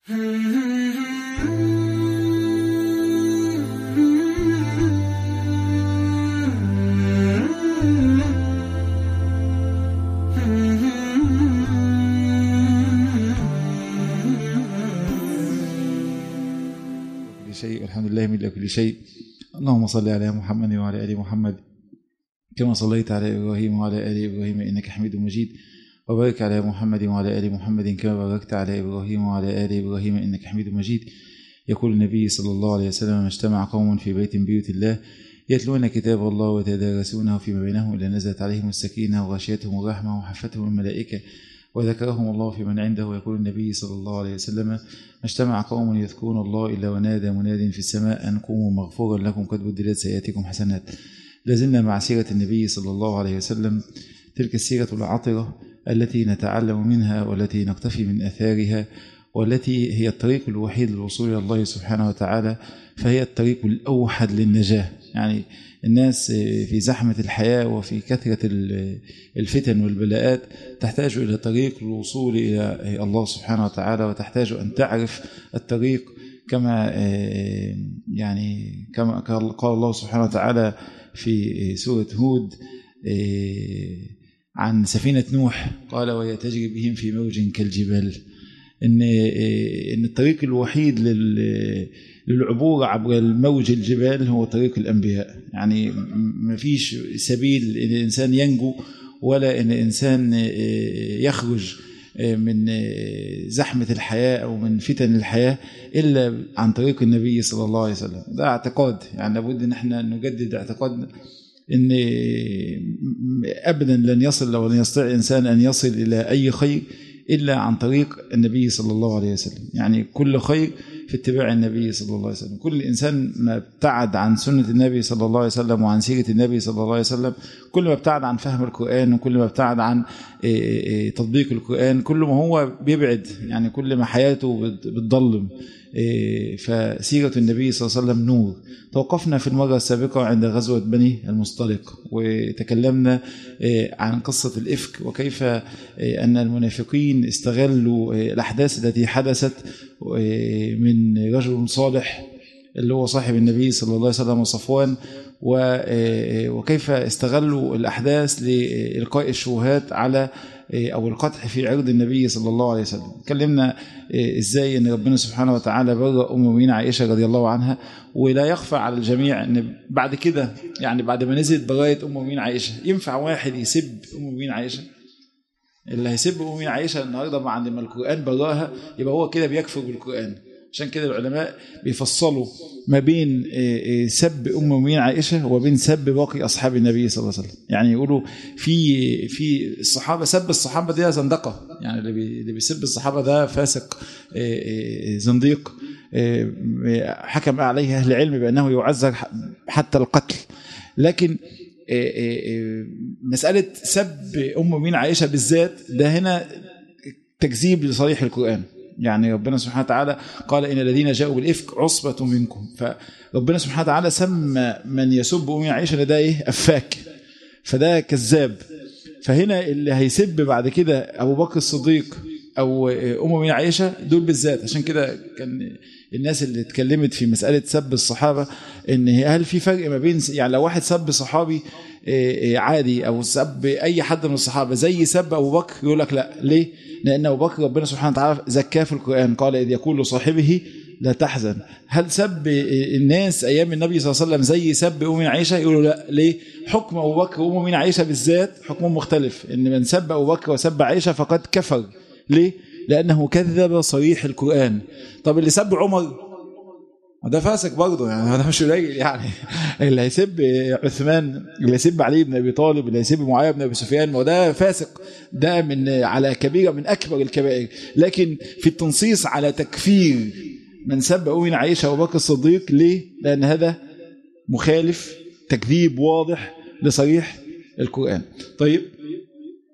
شيء والحمد لله من كل شيء اللهم صل على محمد وعلى ال محمد كما صليت على ابراهيم وعلى ال ابراهيم انك حميد مجيد وبارك على محمد وعلى ال محمد كما باركت على ابراهيم وعلى ال ابراهيم انك حميد مجيد يقول النبي صلى الله عليه وسلم ما اجتمع قوم في بيت من بيوت الله يتلون كتاب الله ويتدارسونه فيما بينهم الا نزلت عليهم السكينه وغشيتهم الرحمه وحفتهم الملائكه وذكرهم الله في من عنده ويقول النبي صلى الله عليه وسلم ما اجتمع قوم يذكرون الله إلا ونادى مناد في السماء أن قوموا مغفورا لكم قد بدلت سيئاتكم حسنات لازلنا مع سيرة النبي صلى الله عليه وسلم تلك السيرة العطرة التي نتعلم منها والتي نقتفي من أثارها والتي هي الطريق الوحيد للوصول إلى الله سبحانه وتعالى فهي الطريق الأوحد للنجاة يعني الناس في زحمة الحياة وفي كثرة الفتن والبلاءات تحتاج إلى طريق للوصول إلى الله سبحانه وتعالى وتحتاج أن تعرف الطريق كما يعني كما قال الله سبحانه وتعالى في سورة هود عن سفينة نوح قال وهي تجري بهم في موج كالجبال ان ان الطريق الوحيد للعبور عبر الموج الجبال هو طريق الانبياء يعني ما فيش سبيل ان الانسان ينجو ولا ان الانسان يخرج من زحمة الحياة أو من فتن الحياة إلا عن طريق النبي صلى الله عليه وسلم ده اعتقاد يعني لابد أن احنا نجدد اعتقادنا ان ابدا لن يصل او لن يستطيع الانسان ان يصل الى اي خير الا عن طريق النبي صلى الله عليه وسلم يعني كل خير في اتباع النبي صلى الله عليه وسلم كل انسان ما ابتعد عن سنه النبي صلى الله عليه وسلم وعن سيره النبي صلى الله عليه وسلم كل ما ابتعد عن فهم القران وكل ما ابتعد عن تطبيق القران كل ما هو بيبعد يعني كل ما حياته بتضلم فسيرة النبي صلى الله عليه وسلم نور توقفنا في المرة السابقة عند غزوة بني المصطلق وتكلمنا عن قصة الإفك وكيف أن المنافقين استغلوا الأحداث التي حدثت من رجل صالح اللي هو صاحب النبي صلى الله عليه وسلم وصفوان وكيف استغلوا الأحداث لإلقاء الشبهات على أو القطع في عرض النبي صلى الله عليه وسلم تكلمنا إزاي أن ربنا سبحانه وتعالى برأ أم المؤمنين عائشة رضي الله عنها ولا يخفى على الجميع أن بعد كده يعني بعد ما نزلت براءة أم المؤمنين عائشة ينفع واحد يسب أم المؤمنين عائشة اللي هيسب أم المؤمنين عائشة النهاردة بعد ما القرآن براها يبقى هو كده بيكفر بالقرآن عشان كده العلماء بيفصلوا ما بين سب ام المؤمنين عائشه وبين سب باقي اصحاب النبي صلى الله عليه وسلم يعني يقولوا في في الصحابه سب الصحابه دي زندقه يعني اللي بيسب الصحابه ده فاسق زنديق حكم عليه اهل العلم بانه يعذر حتى القتل لكن مساله سب ام المؤمنين عائشه بالذات ده هنا تكذيب لصريح القران يعني ربنا سبحانه وتعالى قال إن الذين جاءوا بالإفك عصبة منكم فربنا سبحانه وتعالى سمى من يسب أم عائشة ده إيه أفاك فده كذاب فهنا اللي هيسب بعد كده أبو بكر الصديق أو أم عائشة دول بالذات عشان كده كان الناس اللي اتكلمت في مسألة سب الصحابة إن هل في فرق ما بين يعني لو واحد سب صحابي عادي أو سب أي حد من الصحابة زي سب أبو بكر يقول لك لا ليه؟ لأن أبو بكر ربنا سبحانه وتعالى زكاه في القرآن قال إذ يقول لصاحبه لا تحزن هل سب الناس أيام النبي صلى الله عليه وسلم زي سب أم عائشة يقولوا لا ليه حكم أبو بكر وأم عائشة بالذات حكم مختلف إن من سب أبو بكر وسب عائشة فقد كفر ليه لأنه كذب صريح القرآن طب اللي سب عمر ده فاسق برضه يعني ده مش قليل يعني اللي هيسب عثمان اللي هيسب علي بن ابي طالب اللي هيسب معاويه بن ابي سفيان ما ده فاسق ده من على كبيره من اكبر الكبائر لكن في التنصيص على تكفير من سب ام عائشه وبكر الصديق ليه؟ لان هذا مخالف تكذيب واضح لصريح القران طيب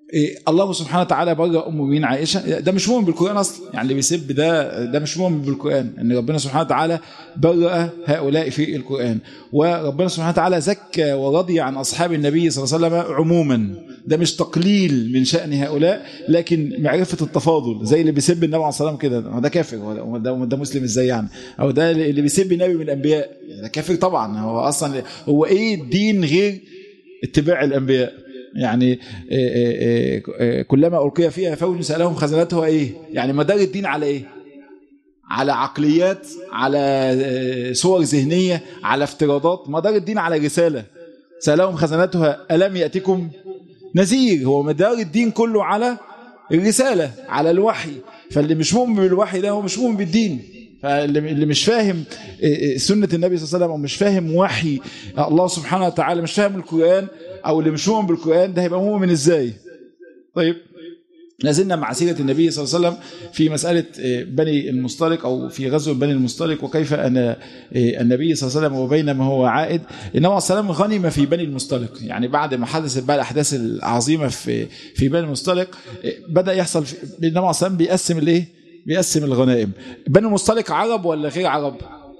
إيه الله سبحانه وتعالى برأ ام مين عائشه ده مش مؤمن بالقران اصلا يعني اللي بيسب ده ده مش مؤمن بالقران ان ربنا سبحانه وتعالى برأ هؤلاء في القران وربنا سبحانه وتعالى زكى ورضي عن اصحاب النبي صلى الله عليه وسلم عموما ده مش تقليل من شأن هؤلاء لكن معرفة التفاضل زي اللي بيسب النبي عليه الصلاة والسلام كده ده كافر هو ده, ده مسلم ازاي يعني او ده اللي بيسب النبي من الانبياء ده كافر طبعا هو اصلا هو ايه الدين غير اتباع الانبياء يعني كلما ألقي فيها فوج سألهم خزنتها إيه يعني مدار الدين على إيه على عقليات على صور ذهنية على افتراضات مدار الدين على رسالة سألهم خزنتها ألم يأتكم نذير هو مدار الدين كله على الرسالة على الوحي فاللي مش مؤمن بالوحي ده هو مش مؤمن بالدين فاللي مش فاهم سنة النبي صلى الله عليه وسلم أو مش فاهم وحي الله سبحانه وتعالى مش فاهم القرآن أو اللي مش مؤمن بالقرآن ده هيبقى مؤمن إزاي طيب لازلنا مع سيرة النبي صلى الله عليه وسلم في مسألة بني المصطلق أو في غزو بني المصطلق وكيف أن النبي صلى الله عليه وسلم وبينما هو عائد النبي عليه السلام غنم في بني المصطلق يعني بعد ما حدثت بقى الأحداث العظيمة في في بني المصطلق بدأ يحصل النبي عليه السلام بيقسم الإيه؟ بيقسم الغنائم بني المصطلق عرب ولا غير عرب؟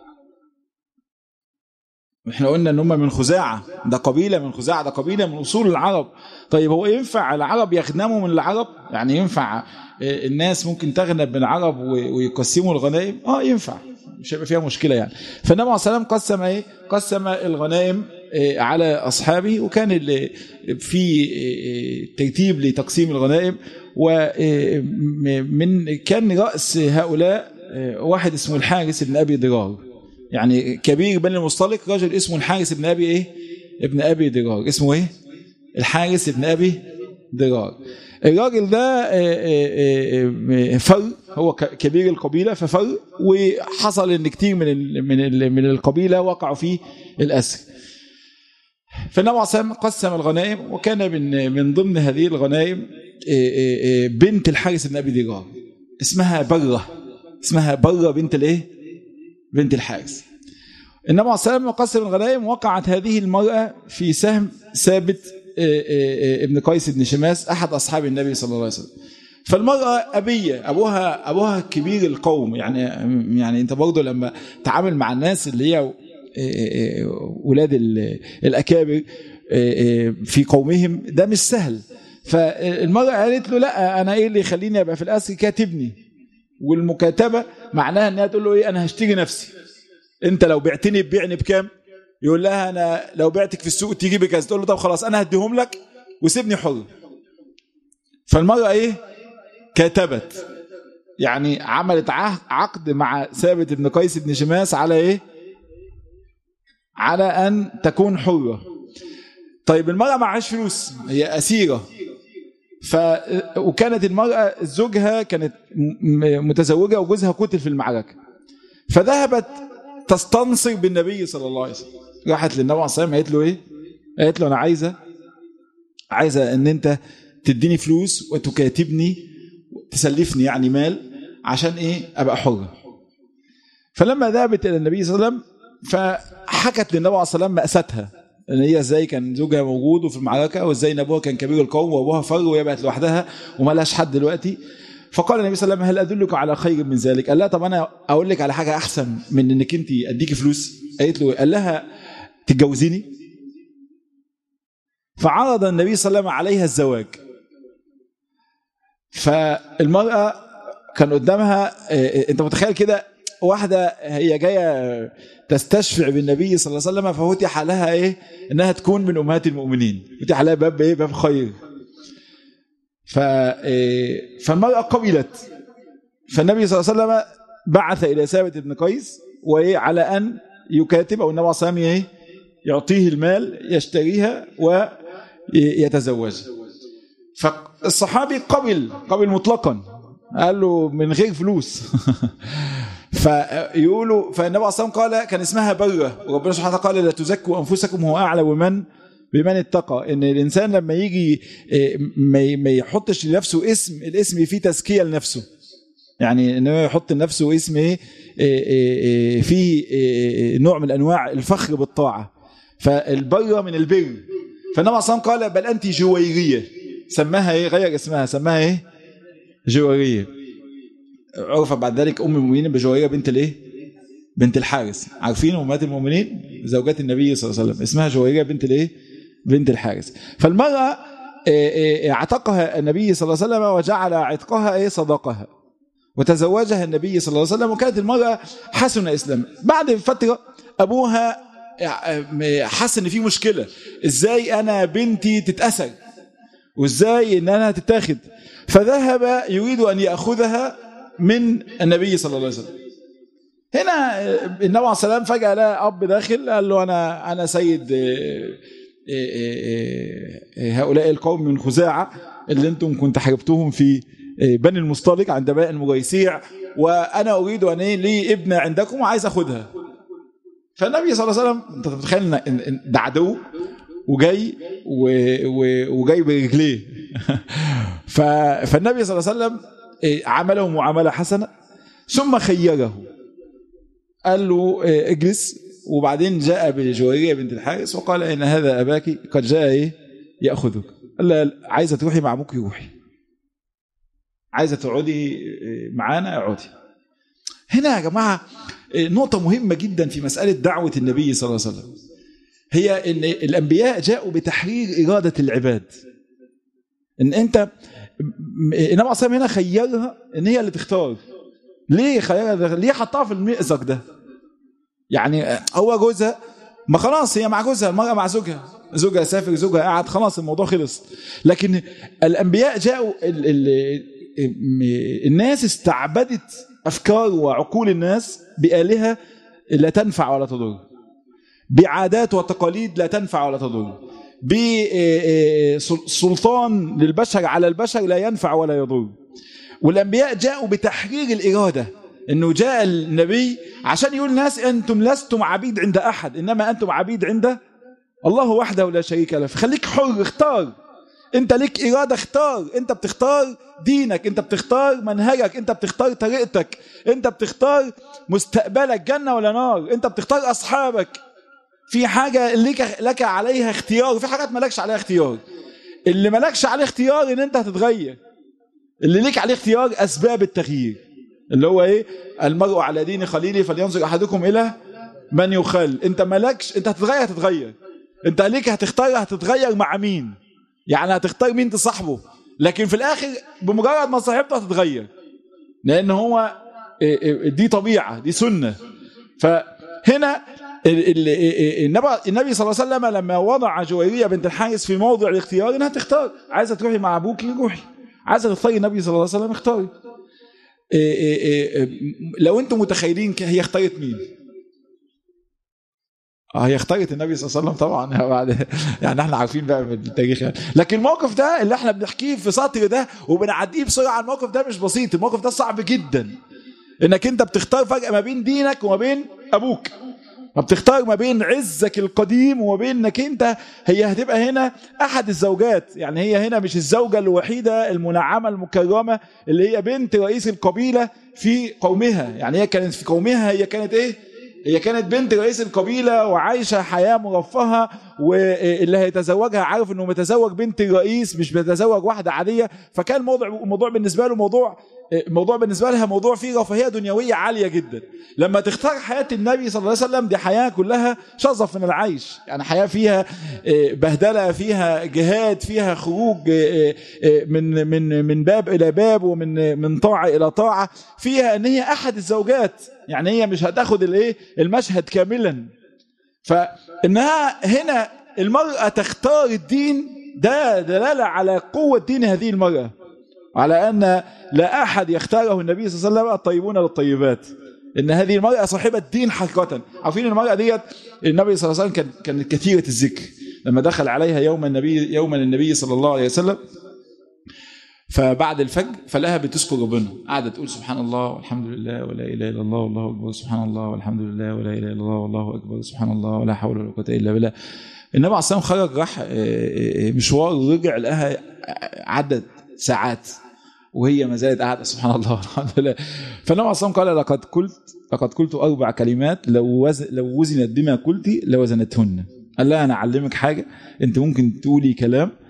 احنا قلنا ان هم من خزاعة ده قبيلة من خزاعة ده قبيلة من اصول العرب طيب هو ينفع العرب يغنموا من العرب يعني ينفع الناس ممكن تغنم من العرب ويقسموا الغنائم اه ينفع مش هيبقى فيها مشكلة يعني فالنبي عليه السلام قسم ايه قسم الغنائم على اصحابه وكان في ترتيب لتقسيم الغنائم ومن كان راس هؤلاء واحد اسمه الحارس بن ابي ضرار يعني كبير بني المصطلق رجل اسمه الحارس بن ابي ايه ابن ابي ضرار اسمه ايه الحارس بن ابي ضرار الراجل ده فر هو كبير القبيله ففر وحصل ان كتير من ال من ال من القبيله وقعوا في الاسر فالنبي عليه قسم الغنائم وكان من من ضمن هذه الغنائم بنت الحارس بن ابي ضرار اسمها بره اسمها بره بنت الايه بنت الحارس النبي عليه الصلاه والسلام قسم الغنائم وقعت هذه المرأة في سهم ثابت ابن قيس بن شماس أحد أصحاب النبي صلى الله عليه وسلم فالمرأة أبية أبوها أبوها كبير القوم يعني يعني أنت برضه لما تعامل مع الناس اللي هي ولاد الأكابر في قومهم ده مش سهل فالمرأة قالت له لا أنا إيه اللي يخليني أبقى في الأسر كاتبني والمكاتبة معناها أنها تقول له إيه أنا هشتري نفسي أنت لو بعتني ببيعني بكام يقول لها أنا لو بعتك في السوق تيجي بكذا تقول له طب خلاص أنا هديهم لك وسيبني حر فالمرأة إيه كاتبت يعني عملت عقد مع ثابت بن قيس بن شماس على إيه على أن تكون حرة طيب المرأة معهاش فلوس هي أسيرة ف وكانت المرأة زوجها كانت متزوجة وجوزها قتل في المعركة فذهبت تستنصر بالنبي صلى الله عليه وسلم راحت للنبي عليه الصلاة قالت له ايه قالت له انا عايزة عايزة ان انت تديني فلوس وتكاتبني تسلفني يعني مال عشان ايه ابقى حرة فلما ذهبت الى النبي صلى الله عليه وسلم فحكت للنبي عليه الصلاة والسلام مأساتها ان هي ازاي كان زوجها موجود وفي المعركه وازاي ان ابوها كان كبير القوم وابوها فر وهي بقت لوحدها وما لهاش حد دلوقتي فقال النبي صلى الله عليه وسلم هل ادلك على خير من ذلك؟ قال لها طب انا اقول لك على حاجه احسن من انك انت اديكي فلوس قالت له قال لها تتجوزيني؟ فعرض النبي صلى الله عليه وسلم عليها الزواج فالمراه كان قدامها انت متخيل كده واحدة هي جاية تستشفع بالنبي صلى الله عليه وسلم ففتح لها ايه انها تكون من امهات المؤمنين فتح لها باب ايه باب خير ف فالمرأة قبلت فالنبي صلى الله عليه وسلم بعث الى ثابت بن قيس وايه على ان يكاتب او النبي صلى الله عليه وسلم يعطيه المال يشتريها ويتزوجها فالصحابي قبل قبل مطلقا قال له من غير فلوس فيقولوا فالنبي عليه الصلاه قال كان اسمها بره وربنا سبحانه وتعالى قال لا تزكوا انفسكم هو اعلم بمن بمن اتقى ان الانسان لما يجي ما يحطش لنفسه اسم الاسم فيه تزكيه لنفسه يعني انه يحط لنفسه اسم ايه فيه نوع من انواع الفخر بالطاعه فالبره من البر فالنبي عليه الصلاه قال بل انت جويريه سماها ايه غير اسمها سماها ايه جواريه عرف بعد ذلك ام المؤمنين بجواريه بنت الايه بنت الحارس عارفين امهات المؤمنين زوجات النبي صلى الله عليه وسلم اسمها جواريه بنت الايه بنت الحارس فالمراه اعتقها النبي صلى الله عليه وسلم وجعل عتقها ايه صداقها وتزوجها النبي صلى الله عليه وسلم وكانت المرأة حسن إسلام بعد فترة أبوها حس ان في مشكله ازاي انا بنتي تتاثر وازاي ان انا تتاخد فذهب يريد ان ياخذها من النبي صلى الله عليه وسلم هنا النبي عليه السلام فجاه لقى اب داخل قال له انا انا سيد هؤلاء القوم من خزاعه اللي انتم كنت حاربتوهم في بني المصطلق عند باء المجيسيع وانا اريد ان لي ابنه عندكم وعايز اخذها فالنبي صلى الله عليه وسلم انت تتخيل ان ده عدو وجاي وجاي برجليه فالنبي صلى الله عليه وسلم عمله معامله حسنه ثم خيره قال له اجلس وبعدين جاء بجويريه بنت الحارس وقال ان هذا اباك قد جاء ايه ياخذك قال لها عايزه تروحي مع ابوك روحي عايزه تقعدي معانا اقعدي هنا يا جماعه نقطة مهمة جدا في مسألة دعوة النبي صلى الله عليه وسلم هي ان الانبياء جاءوا بتحرير إرادة العباد ان انت النبي عليه الصلاة هنا خيرها ان هي اللي تختار ليه خيرها ليه حطها في المأزق ده يعني هو جوزها ما خلاص هي مع جوزها المرأة مع زوجها زوجها سافر زوجها قاعد خلاص الموضوع خلص لكن الانبياء جاءوا ال ال الناس استعبدت أفكار وعقول الناس بآلهة لا تنفع ولا تضر بعادات وتقاليد لا تنفع ولا تضر بسلطان للبشر على البشر لا ينفع ولا يضر والأنبياء جاءوا بتحرير الإرادة انه جاء النبي عشان يقول الناس انتم لستم عبيد عند احد انما انتم عبيد عند الله وحده لا شريك له فخليك حر اختار انت ليك اراده اختار انت بتختار دينك انت بتختار منهجك انت بتختار طريقتك انت بتختار مستقبلك جنه ولا نار انت بتختار اصحابك في حاجه لك لك عليها اختيار وفي حاجات مالكش عليها اختيار اللي مالكش عليه اختيار ان انت هتتغير اللي ليك عليه اختيار اسباب التغيير اللي هو ايه المرء على دين خليله فلينظر احدكم الى من يخل انت مالكش انت هتتغير هتتغير انت ليك هتختار هتتغير مع مين يعني هتختار مين تصاحبه لكن في الاخر بمجرد ما صاحبته هتتغير لان هو دي طبيعه دي سنه فهنا النبي صلى الله عليه وسلم لما وضع جويريه بنت الحارث في موضع الاختيار انها تختار عايزه تروحي مع ابوك روحي عايزه تختاري النبي صلى الله عليه وسلم اختاري لو انتم متخيلين هي اختارت مين هي اختارت النبي صلى الله عليه وسلم طبعا بعد يعني احنا عارفين بقى من التاريخ يعني. لكن الموقف ده اللي احنا بنحكيه في سطر ده وبنعديه بسرعه الموقف ده مش بسيط الموقف ده صعب جدا انك انت بتختار فجاه ما بين دينك وما بين ابوك ما بتختار ما بين عزك القديم وما بين انك انت هي هتبقى هنا احد الزوجات يعني هي هنا مش الزوجه الوحيده المنعمه المكرمه اللي هي بنت رئيس القبيله في قومها يعني هي كانت في قومها هي كانت ايه هي كانت بنت رئيس القبيلة وعايشة حياة مرفهة واللي هيتزوجها عارف انه متزوج بنت الرئيس مش بيتزوج واحدة عادية فكان موضوع الموضوع بالنسبة له موضوع موضوع بالنسبة لها موضوع فيه رفاهية دنيوية عالية جدا لما تختار حياة النبي صلى الله عليه وسلم دي حياة كلها شظف من العيش يعني حياة فيها بهدلة فيها جهاد فيها خروج من من من باب إلى باب ومن من طاعة إلى طاعة فيها ان هي أحد الزوجات يعني هي مش هتاخد الايه المشهد كاملا فانها هنا المرأة تختار الدين ده دلالة على قوة دين هذه المرأة على أن لا أحد يختاره النبي صلى الله عليه وسلم الطيبون للطيبات إن هذه المرأة صاحبة دين حقيقة عارفين المرأة ديت النبي صلى الله عليه وسلم كانت كثيرة الذكر لما دخل عليها يوم النبي يوما النبي صلى الله عليه وسلم فبعد الفجر فلها بتذكر ربنا قاعده تقول سبحان الله والحمد لله ولا اله الا الله والله اكبر سبحان الله والحمد لله ولا اله الا الله والله اكبر سبحان الله ولا حول ولا قوه الا بالله النبي عليه الصلاه والسلام خرج راح مشوار ورجع لقاها عدد ساعات وهي ما زالت قاعده سبحان الله الحمد لله فالنبي عليه الصلاه والسلام قال لقد قلت لقد قلت اربع كلمات لو وزن لو وزنت بما قلت لوزنتهن قال لها انا اعلمك حاجه انت ممكن تقولي كلام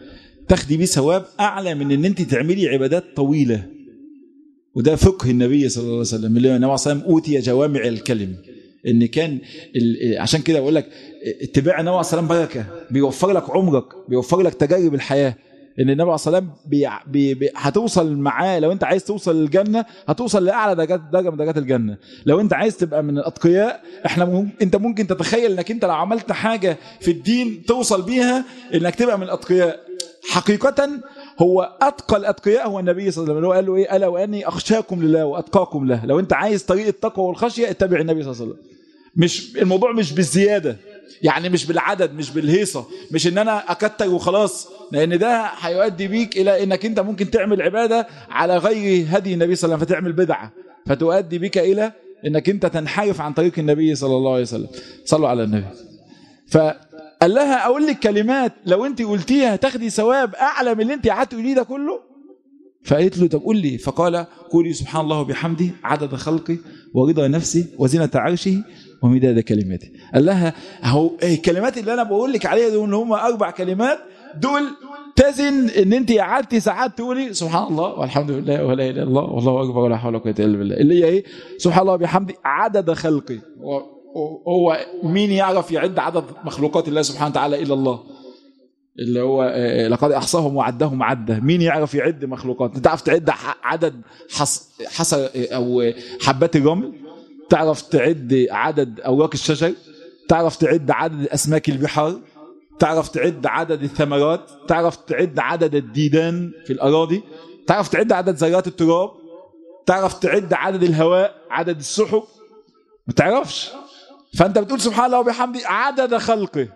تاخدي بيه ثواب اعلى من ان انت تعملي عبادات طويله وده فقه النبي صلى الله عليه وسلم اللي هو النبي صلى الله عليه وسلم اوتي جوامع الكلم ان كان عشان كده بقول لك اتباع النبي صلى الله عليه وسلم بركه بيوفر لك عمرك بيوفر لك تجارب الحياه ان النبي صلى الله عليه وسلم بي بي بي هتوصل معاه لو انت عايز توصل للجنه هتوصل لاعلى درجات درجه من درجات الجنه لو انت عايز تبقى من الاتقياء احنا مم... انت ممكن تتخيل انك انت لو عملت حاجه في الدين توصل بيها انك تبقى من الاتقياء حقيقه هو اتقى الاتقياء هو النبي صلى الله عليه وسلم قال له ايه الا واني اخشاكم لله واتقاكم له لو انت عايز طريق التقوى والخشيه اتبع النبي صلى الله عليه وسلم مش الموضوع مش بالزياده يعني مش بالعدد مش بالهيصة مش ان انا اكتر وخلاص لان ده هيؤدي بيك الى انك انت ممكن تعمل عبادة على غير هدي النبي صلى الله عليه وسلم فتعمل بدعة فتؤدي بك الى انك انت تنحرف عن طريق النبي صلى الله عليه وسلم صلوا على النبي فقال لها اقول لك كلمات لو انت قلتيها تاخدي ثواب اعلى من اللي انت قعدت تقوليه ده كله فقالت له طب قول لي فقال قولي سبحان الله وبحمده عدد خلقي ورضا نفسي وزنة عرشه ومداد كلماته قال لها اهو الكلمات اللي انا بقول لك عليها دول هم اربع كلمات دول تزن ان انت قعدتي ساعات تقولي سبحان الله والحمد لله ولا اله الا الله والله اكبر ولا حول ولا قوه الا بالله اللي هي ايه سبحان الله وبحمده عدد خلقي هو مين يعرف يعد عدد مخلوقات الله سبحانه وتعالى الا الله اللي هو لقد احصاهم وعدهم عده مين يعرف يعد مخلوقات تعرف تعد عدد حص حصى او حبات الرمل تعرف تعد عدد اوراق الشجر تعرف تعد عدد اسماك البحار تعرف تعد عدد الثمرات تعرف تعد عدد الديدان في الاراضي تعرف تعد عدد ذرات التراب تعرف تعد عدد الهواء عدد السحب ما تعرفش فانت بتقول سبحان الله وبحمده عدد خلقه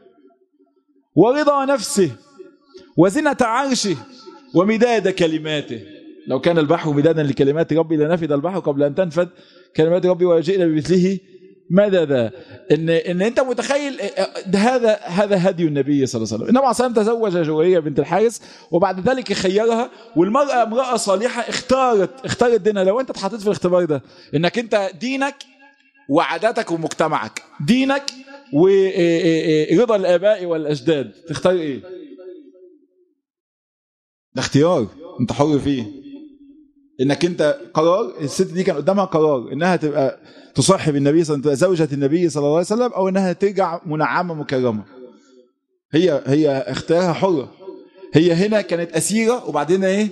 ورضا نفسه وزنة عرشه ومداد كلماته لو كان البحر مدادا لكلمات ربي لنفد البحر قبل أن تنفد كلمات ربي وجئنا بمثله ماذا ذا ان ان انت متخيل ده هذا هذا هدي النبي صلى الله عليه وسلم النبي عليه الصلاه تزوج جويريه بنت الحارث وبعد ذلك خيرها والمراه امراه صالحه اختارت اختارت دينها لو انت اتحطيت في الاختبار ده انك انت دينك وعاداتك ومجتمعك دينك ورضا الاباء والاجداد تختار ايه ده اختيار انت حر فيه انك انت قرار الست دي كان قدامها قرار انها تبقى تصاحب النبي صلى الله عليه وسلم زوجة النبي صلى الله عليه وسلم او انها ترجع منعمة مكرمة هي هي اختيارها حرة هي هنا كانت اسيرة وبعدين ايه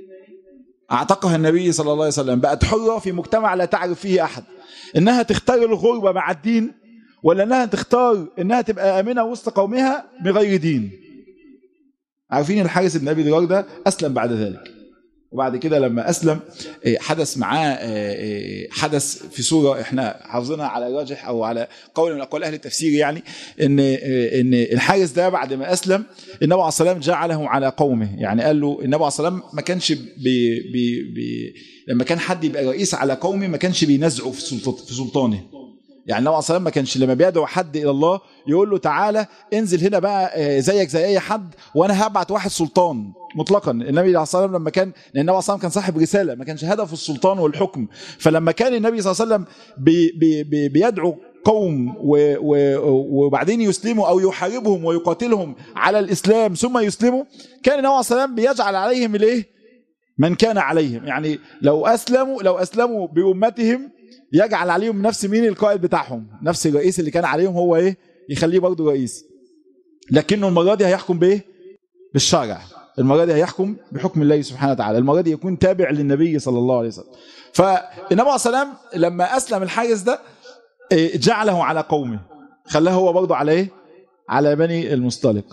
اعتقها النبي صلى الله عليه وسلم بقت حرة في مجتمع لا تعرف فيه احد انها تختار الغربة مع الدين ولا انها تختار انها تبقى امنة وسط قومها بغير دين عارفين الحارس بن ابي ذر ده اسلم بعد ذلك وبعد كده لما اسلم حدث معاه حدث في سوره احنا حافظينها على راجح او على قول من اقوال اهل التفسير يعني ان ان الحارس ده بعد ما اسلم النبي عليه الصلاه والسلام جعله على قومه يعني قال له النبي عليه الصلاه والسلام ما كانش بي بي بي لما كان حد يبقى رئيس على قومه ما كانش بينزعه في في سلطانه يعني النبي عليه الصلاه ما كانش لما بيدعو حد الى الله يقول له تعالى انزل هنا بقى زيك زي اي حد وانا هبعت واحد سلطان مطلقا النبي عليه الصلاه والسلام لما كان لان النبي عليه الصلاه كان صاحب رساله ما كانش هدفه السلطان والحكم فلما كان النبي صلى الله عليه وسلم بي بي بي بيدعو قوم وبعدين يسلموا او يحاربهم ويقاتلهم على الاسلام ثم يسلموا كان النبي عليه الصلاه والسلام بيجعل عليهم الايه من كان عليهم يعني لو اسلموا لو اسلموا بامتهم يجعل عليهم نفس مين القائد بتاعهم نفس الرئيس اللي كان عليهم هو ايه يخليه برضه رئيس لكنه المره دي هيحكم بايه بالشرع المره دي هيحكم بحكم الله سبحانه وتعالى المره دي يكون تابع للنبي صلى الله عليه وسلم فالنبي عليه السلام لما اسلم الحارس ده جعله على قومه خلاه هو برضه على ايه على بني المصطلق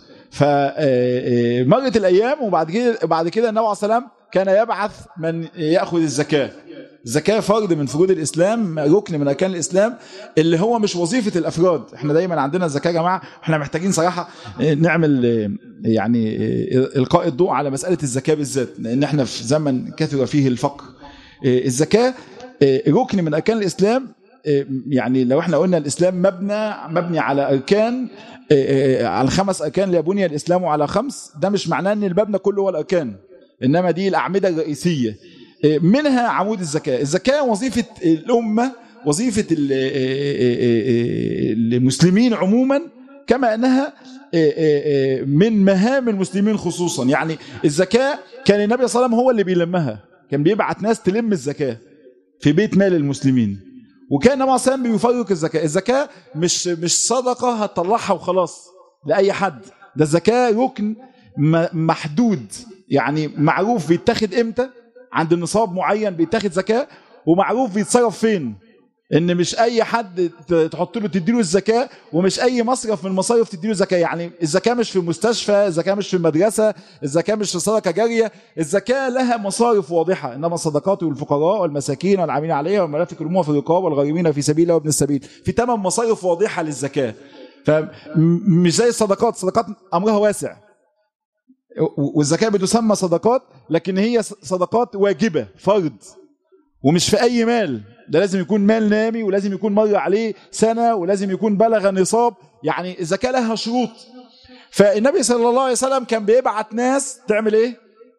فمرت الايام وبعد كده بعد كده النبي عليه السلام كان يبعث من ياخذ الزكاه الزكاة فرض من فروض الإسلام ركن من أركان الإسلام اللي هو مش وظيفة الأفراد احنا دايما عندنا الزكاة يا جماعة احنا محتاجين صراحة نعمل يعني إلقاء الضوء على مسألة الزكاة بالذات لأن احنا في زمن كثر فيه الفقر الزكاة ركن من أركان الإسلام يعني لو احنا قلنا الإسلام مبنى مبني على أركان على خمس أركان ليبني الإسلام على خمس ده مش معناه أن المبنى كله هو الأركان إنما دي الأعمدة الرئيسية منها عمود الزكاة الزكاة وظيفة الأمة وظيفة المسلمين عموما كما أنها من مهام المسلمين خصوصا يعني الزكاة كان النبي صلى الله عليه وسلم هو اللي بيلمها كان بيبعت ناس تلم الزكاة في بيت مال المسلمين وكان النبي صلى الله عليه وسلم بيفرق الزكاة الزكاة مش مش صدقة هتطلعها وخلاص لأي حد ده الزكاة ركن محدود يعني معروف بيتاخد امتى عند النصاب معين بيتاخد زكاة ومعروف بيتصرف فين ان مش اي حد تحط له تديله الزكاه ومش اي مصرف من المصارف تديله زكاه يعني الزكاه مش في مستشفى الزكاه مش في المدرسه الزكاه مش في صدقه جاريه الزكاه لها مصارف واضحه انما الصدقات والفقراء والمساكين والعاملين عليها والملافك الامومه في الرقاب والغارمين في سبيل الله وابن السبيل في ثمان مصارف واضحه للزكاه فمش زي الصدقات الصدقات امرها واسع والزكاه بتسمى صدقات لكن هي صدقات واجبه فرض ومش في اي مال ده لازم يكون مال نامي ولازم يكون مر عليه سنة ولازم يكون بلغ نصاب يعني الزكاة لها شروط فالنبي صلى الله عليه وسلم كان بيبعت ناس تعمل ايه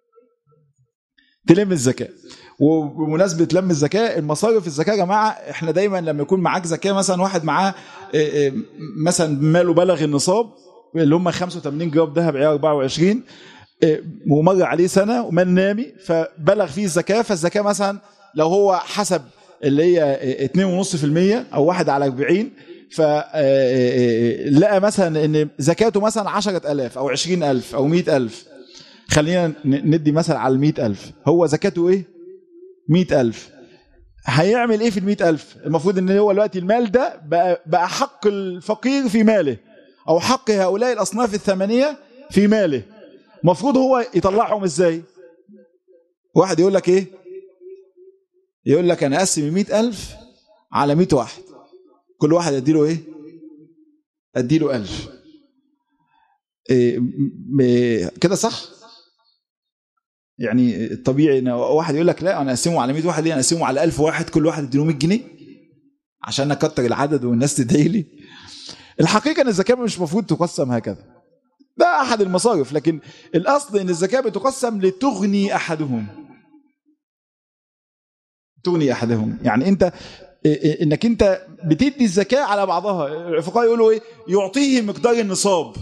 تلم الزكاة وبمناسبة لم الزكاة المصارف الزكاة يا جماعة احنا دايما لما يكون معاك زكاة مثلا واحد معاه مثلا ماله بلغ النصاب اللي هم 85 جرام ذهب عيار 24 ومر عليه سنة ومال نامي فبلغ فيه الزكاة فالزكاة مثلا لو هو حسب اللي هي 2.5% او واحد على 40 فلقى مثلا ان زكاته مثلا 10000 او 20000 او 100000 خلينا ندي مثلا على ال 100000 هو زكاته ايه 100000 هيعمل ايه في ال 100000 المفروض ان هو دلوقتي المال ده بقى, بقى حق الفقير في ماله او حق هؤلاء الاصناف الثمانيه في ماله المفروض هو يطلعهم ازاي واحد يقول لك ايه يقول لك انا اقسم ال ألف على 100 واحد كل واحد اديله ايه اديله ألف إيه كده صح يعني الطبيعي ان واحد يقول لك لا انا اقسمه على 100 واحد ليه انا اقسمه على 1000 واحد كل واحد اديله 100 جنيه عشان اكتر العدد والناس تدعي لي الحقيقه ان الزكاه مش المفروض تقسم هكذا ده احد المصارف لكن الاصل ان الزكاه بتقسم لتغني احدهم تغني احدهم يعني انت انك انت بتدي الزكاه على بعضها الفقهاء يقولوا ايه يعطيه مقدار النصاب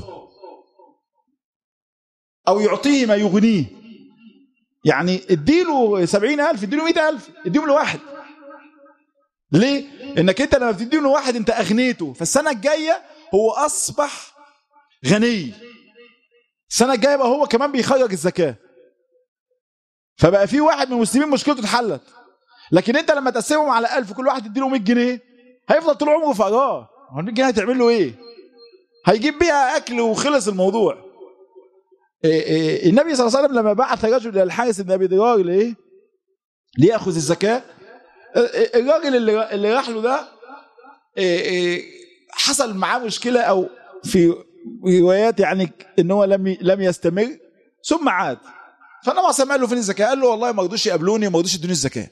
او يعطيه ما يغنيه يعني اديله سبعين ألف اديله مئة ألف اديهم لواحد ليه؟ انك انت لما بتديله لواحد انت اغنيته فالسنة الجاية هو اصبح غني السنة الجاية بقى هو كمان بيخرج الزكاة فبقى في واحد من المسلمين مشكلته اتحلت لكن انت لما تقسمهم على 1000 كل واحد تديله 100 جنيه هيفضل طول عمره فقراه هو 100 جنيه هتعمل له ايه هيجيب بيها اكل وخلص الموضوع إيه إيه النبي صلى الله عليه وسلم لما بعث رجل الى الحارث بن ابي درار لايه لياخذ الزكاه الراجل اللي اللي راح له ده إيه حصل معاه مشكله او في روايات يعني ان هو لم لم يستمر ثم عاد فالنبي صلى الله له فين الزكاه قال له والله ما رضوش يقابلوني وما رضوش يدوني الزكاه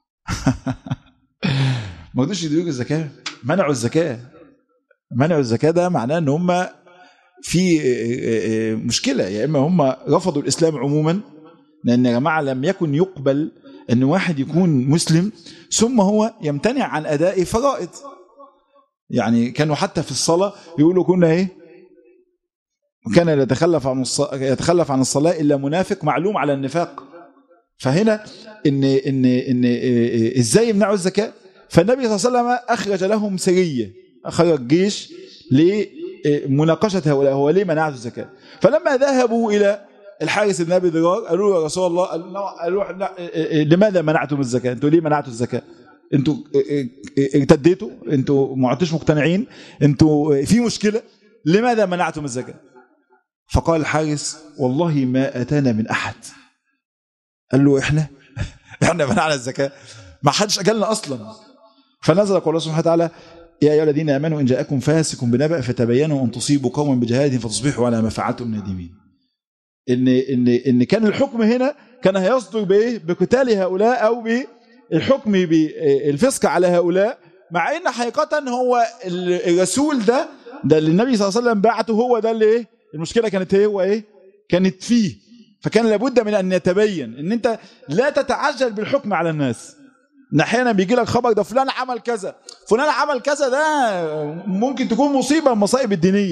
ما رضوش يدوك الزكاه منعوا الزكاه منعوا الزكاه ده معناه ان هم في مشكله يا اما هم رفضوا الاسلام عموما لان يا جماعه لم يكن يقبل ان واحد يكون مسلم ثم هو يمتنع عن اداء فرائض يعني كانوا حتى في الصلاه يقولوا كنا ايه كان يتخلف عن يتخلف عن الصلاه الا منافق معلوم على النفاق فهنا ان ان ان ازاي يمنعوا الزكاه فالنبي صلى الله عليه وسلم اخرج لهم سريه اخرج جيش لمناقشه هؤلاء هو ليه منعت الزكاه فلما ذهبوا الى الحارث بن ابي ذرار قالوا له يا رسول الله قالوا لماذا منعتم الزكاه انتوا ليه منعتوا الزكاه انتوا ارتديتوا انتوا ما عدتوش مقتنعين انتوا في مشكله لماذا منعتم الزكاه فقال الحارث والله ما اتانا من احد قال له احنا احنا منعنا الزكاه ما حدش اجلنا اصلا فنزل قول الله سبحانه وتعالى يا ايها الذين امنوا ان جاءكم فاسق بنبأ فتبينوا ان تصيبوا قوما بجهاد فتصبحوا على ما فعلتم نادمين ان ان ان كان الحكم هنا كان هيصدر بايه بقتال هؤلاء او بالحكم بالفسق على هؤلاء مع ان حقيقه هو الرسول ده ده اللي النبي صلى الله عليه وسلم بعته هو ده اللي ايه المشكله كانت ايه هو ايه كانت فيه فكان لابد من ان يتبين ان انت لا تتعجل بالحكم على الناس ان احيانا بيجي لك خبر ده فلان عمل كذا فلان عمل كذا ده ممكن تكون مصيبه من المصائب الدينيه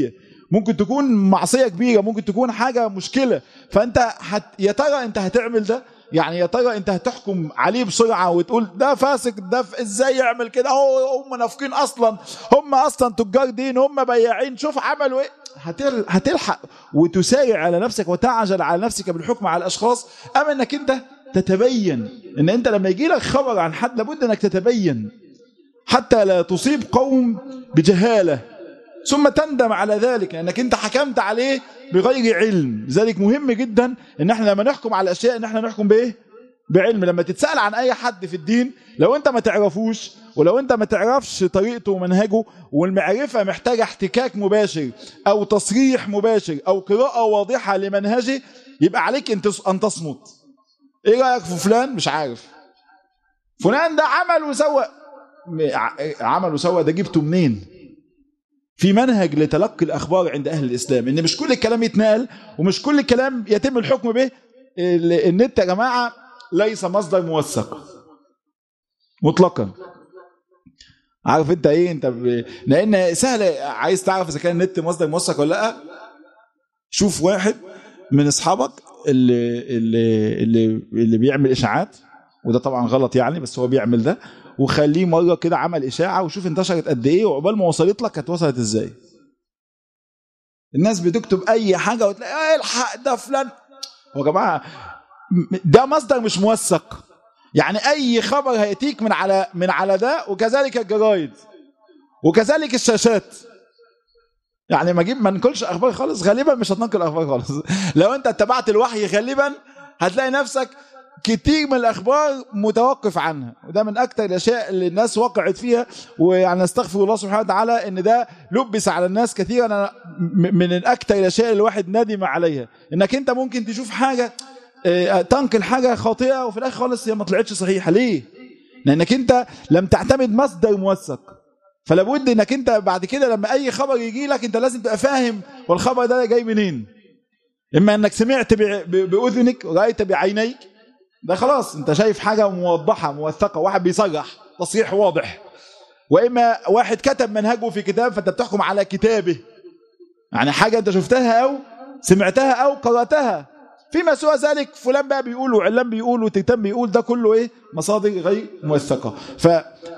ممكن تكون معصيه كبيره ممكن تكون حاجه مشكله فانت هت... يا ترى انت هتعمل ده يعني يا ترى انت هتحكم عليه بسرعه وتقول ده فاسق ده ف... ازاي يعمل كده هو هم منافقين اصلا هم اصلا تجار دين هم بياعين شوف عملوا ايه هتل... هتلحق وتسارع على نفسك وتعجل على نفسك بالحكم على الاشخاص ام انك انت تتبين ان انت لما يجي لك خبر عن حد لابد انك تتبين حتى لا تصيب قوم بجهاله ثم تندم على ذلك لانك انت حكمت عليه بغير علم لذلك مهم جدا ان احنا لما نحكم على الاشياء ان احنا نحكم بايه بعلم لما تتسال عن اي حد في الدين لو انت ما تعرفوش ولو انت ما تعرفش طريقته ومنهجه والمعرفه محتاجه احتكاك مباشر او تصريح مباشر او قراءه واضحه لمنهجه يبقى عليك ان تصمت ايه رايك في فلان مش عارف فلان ده عمل وسوى عمل وسوى ده جبته منين في منهج لتلقي الاخبار عند اهل الاسلام ان مش كل الكلام يتنقل ومش كل الكلام يتم الحكم به النت يا جماعه ليس مصدر موثق مطلقا عارف انت ايه انت ب... لان سهل عايز تعرف اذا كان النت مصدر موثق ولا لا شوف واحد من اصحابك اللي اللي اللي, اللي بيعمل اشاعات وده طبعا غلط يعني بس هو بيعمل ده وخليه مره كده عمل اشاعه وشوف انتشرت قد ايه وعقبال ما وصلت لك كانت وصلت ازاي الناس بتكتب اي حاجه وتلاقي الحق ده فلان هو يا جماعه ده مصدر مش موثق يعني اي خبر هياتيك من على من على ده وكذلك الجرايد وكذلك الشاشات يعني ما اجيب ما ننقلش اخبار خالص غالبا مش هتنقل اخبار خالص لو انت اتبعت الوحي غالبا هتلاقي نفسك كتير من الاخبار متوقف عنها وده من اكتر الاشياء اللي الناس وقعت فيها ويعني استغفر الله سبحانه وتعالى ان ده لبس على الناس كثيرا أنا من اكتر الاشياء اللي الواحد ندم عليها انك انت ممكن تشوف حاجه تنقل حاجه خاطئه وفي الاخر خالص هي ما طلعتش صحيحه ليه لانك انت لم تعتمد مصدر موثق فلا بد انك انت بعد كده لما اي خبر يجي لك انت لازم تبقى فاهم والخبر ده جاي منين اما انك سمعت باذنك ورايت بعينيك ده خلاص انت شايف حاجه موضحه موثقه واحد بيصرح تصريح واضح واما واحد كتب منهجه في كتاب فانت بتحكم على كتابه يعني حاجه انت شفتها او سمعتها او قراتها فيما سوى ذلك فلان بقى بيقول وعلان بيقول وتيتان بيقول ده كله ايه مصادر غير موثقه ف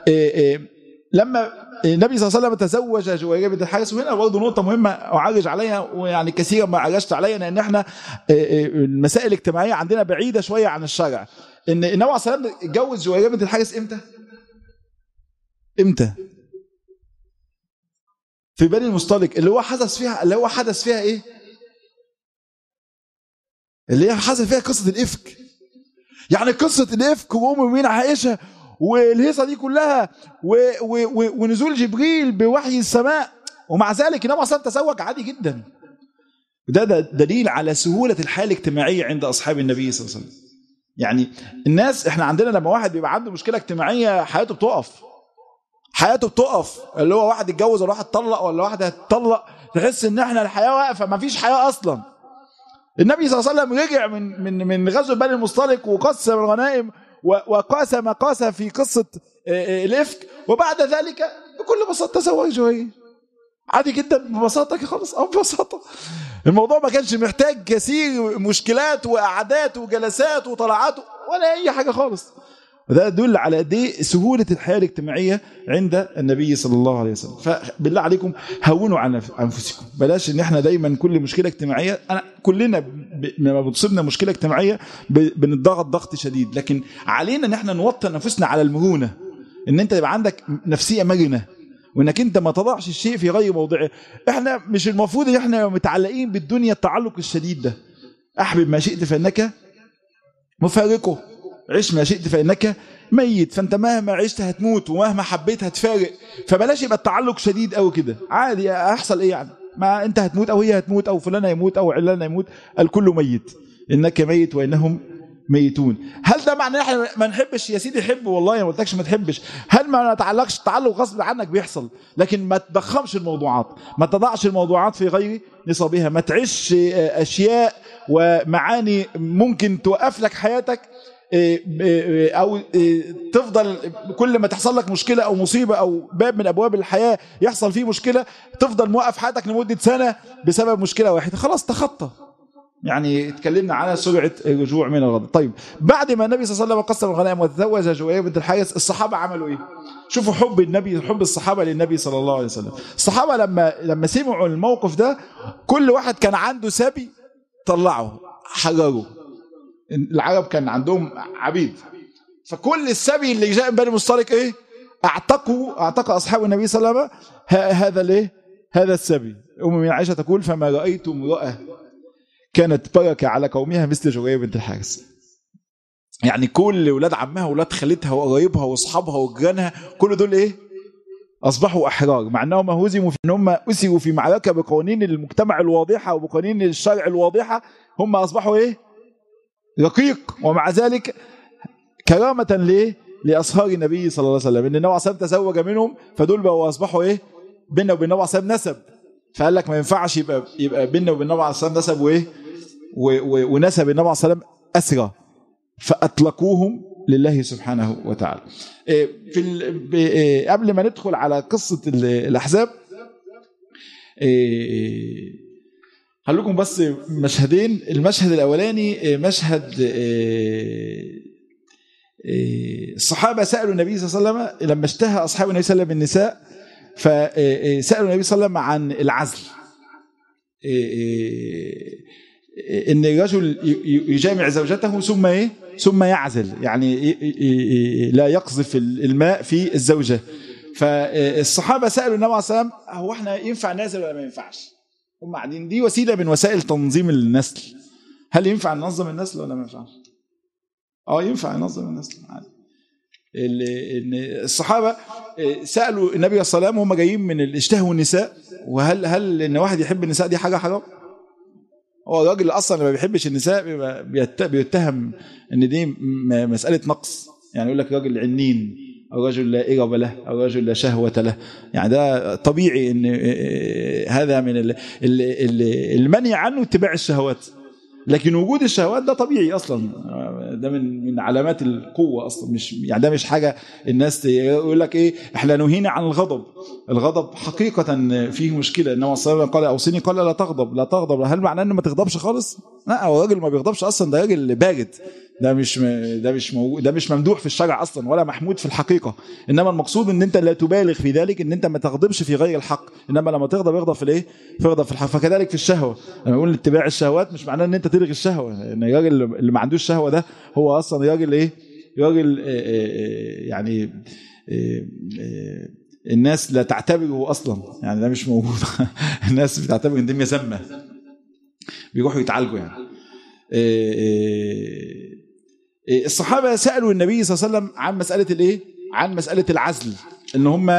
لما النبي صلى الله عليه وسلم تزوج جويريه بنت الحارث وهنا برضه نقطه مهمه اعرج عليها ويعني كثيرا ما عرجت عليها لان احنا المسائل الاجتماعيه عندنا بعيده شويه عن الشرع ان النبي عليه الصلاه والسلام اتجوز جويريه بنت الحارث امتى؟ امتى؟ في بني المصطلق اللي هو حدث فيها اللي هو حدث فيها ايه؟ اللي هي حصل فيها قصه الافك يعني قصه الافك وام مين عائشه والهيصه دي كلها و و و ونزول جبريل بوحي السماء ومع ذلك النبي صلى تزوج عادي جدا ده, ده دليل على سهوله الحياه الاجتماعيه عند اصحاب النبي صلى الله عليه وسلم يعني الناس احنا عندنا لما واحد بيبقى عنده مشكله اجتماعيه حياته بتقف حياته بتقف اللي هو واحد اتجوز ولا واحد طلق ولا واحد هتطلق تحس ان احنا الحياه واقفه ما فيش حياه اصلا النبي صلى الله عليه وسلم رجع من من من غزوه بني المصطلق وقسم الغنائم وقاسم قاس في قصة الإفك وبعد ذلك بكل بساطة تزوج جوية عادي جدا ببساطة خالص أو ببساطة الموضوع ما كانش محتاج كثير مشكلات وقعدات وجلسات وطلعات ولا أي حاجة خالص وده يدل على قد ايه سهوله الحياه الاجتماعيه عند النبي صلى الله عليه وسلم فبالله عليكم هونوا على انفسكم بلاش ان احنا دايما كل مشكله اجتماعيه انا كلنا لما بتصيبنا مشكله اجتماعيه بنضغط ضغط شديد لكن علينا ان احنا نوطن انفسنا على المرونه ان انت يبقى عندك نفسيه مرنه وانك انت ما تضعش الشيء في غير موضعه احنا مش المفروض ان احنا متعلقين بالدنيا التعلق الشديد ده احبب ما شئت فانك مفارقه عش ما شئت فإنك ميت فأنت مهما عشت هتموت ومهما حبيت هتفارق فبلاش يبقى التعلق شديد قوي كده عادي هيحصل ايه يعني ما انت هتموت او هي هتموت او فلان هيموت او علان هيموت الكل ميت انك ميت وانهم ميتون هل ده معناه احنا ما نحبش يا سيدي حب والله ما قلتلكش ما تحبش هل ما نتعلقش التعلق غصب عنك بيحصل لكن ما تضخمش الموضوعات ما تضعش الموضوعات في غير نصابها ما تعيش اشياء ومعاني ممكن توقف لك حياتك او تفضل كل ما تحصل لك مشكله او مصيبه او باب من ابواب الحياه يحصل فيه مشكله تفضل موقف حياتك لمده سنه بسبب مشكله واحده خلاص تخطى يعني اتكلمنا على سرعه الرجوع من الغضب طيب بعد ما النبي صلى الله عليه وسلم قسم الغنائم وتزوج جويريه بنت الحارث الصحابه عملوا ايه شوفوا حب النبي حب الصحابه للنبي صلى الله عليه وسلم الصحابه لما لما سمعوا الموقف ده كل واحد كان عنده سبي طلعه حرره العرب كان عندهم عبيد فكل السبي اللي جاء من بني مصطلق ايه اعتقوا اعتق اصحاب النبي صلى الله عليه وسلم هذا الايه هذا السبي ام من عائشه تقول فما رايت امراه كانت بركه على قومها مثل جويريه بنت الحارث يعني كل ولاد عمها ولاد خالتها وقرايبها واصحابها وجيرانها كل دول ايه اصبحوا احرار مع انهم هزموا في ان هم اسروا في معركه بقوانين المجتمع الواضحه وبقوانين الشرع الواضحه هم اصبحوا ايه رقيق ومع ذلك كرامة ليه؟ لأصهار النبي صلى الله عليه وسلم إن النبي عليه الصلاة تزوج منهم فدول بقوا أصبحوا إيه؟ بيننا وبين النبي عليه نسب فقال لك ما ينفعش يبقى يبقى بيننا وبين النبي عليه الصلاة نسب وإيه؟ ونسب النبي عليه الصلاة أسرى فأطلقوهم لله سبحانه وتعالى. في قبل ما ندخل على قصة الأحزاب هقول لكم بس مشهدين المشهد الاولاني مشهد الصحابه سالوا النبي صلى الله عليه وسلم لما اشتهى اصحاب النبي صلى الله عليه وسلم النساء فسالوا النبي صلى الله عليه وسلم عن العزل ان الرجل يجامع زوجته ثم ايه ثم يعزل يعني لا يقذف الماء في الزوجه فالصحابه سالوا النبي عليه الصلاه والسلام هو احنا ينفع نازل ولا ما ينفعش هم قاعدين دي وسيله من وسائل تنظيم النسل هل ينفع ننظم النسل ولا ما ينفعش اه ينفع ننظم النسل عادي الصحابه سالوا النبي صلى الله عليه وسلم وهم جايين من اشتهوا النساء وهل هل ان واحد يحب النساء دي حاجه حرام هو الراجل اللي اصلا ما بيحبش النساء بيبقى بيتهم ان دي مساله نقص يعني يقول لك راجل عنين أو رجل لا إرب له أو رجل لا شهوة له يعني ده طبيعي أن هذا من المنع عنه اتباع الشهوات لكن وجود الشهوات ده طبيعي اصلا ده من من علامات القوه اصلا مش يعني ده مش حاجه الناس يقول لك ايه احنا نهينا عن الغضب الغضب حقيقه فيه مشكله انما صلى الله عليه وسلم قال اوصيني قال لا تغضب لا تغضب هل معناه انه ما تغضبش خالص لا هو راجل ما بيغضبش اصلا ده راجل بارد ده مش ده مش موجود ده مش ممدوح في الشرع اصلا ولا محمود في الحقيقه انما المقصود ان انت لا تبالغ في ذلك ان انت ما تغضبش في غير الحق انما لما تغضب يغضب في الايه يغضب في الحق فكذلك في الشهوه لما يقول اتباع الشهوات مش معناه ان انت تلغي الشهوه ان الراجل اللي ما عندوش شهوه ده هو اصلا راجل ايه راجل يعني الناس لا تعتبره اصلا يعني ده مش موجود الناس بتعتبر ان دي سامه بيروحوا يتعالجوا يعني الصحابة سألوا النبي صلى الله عليه وسلم عن مسألة الايه؟ عن مسألة العزل ان هم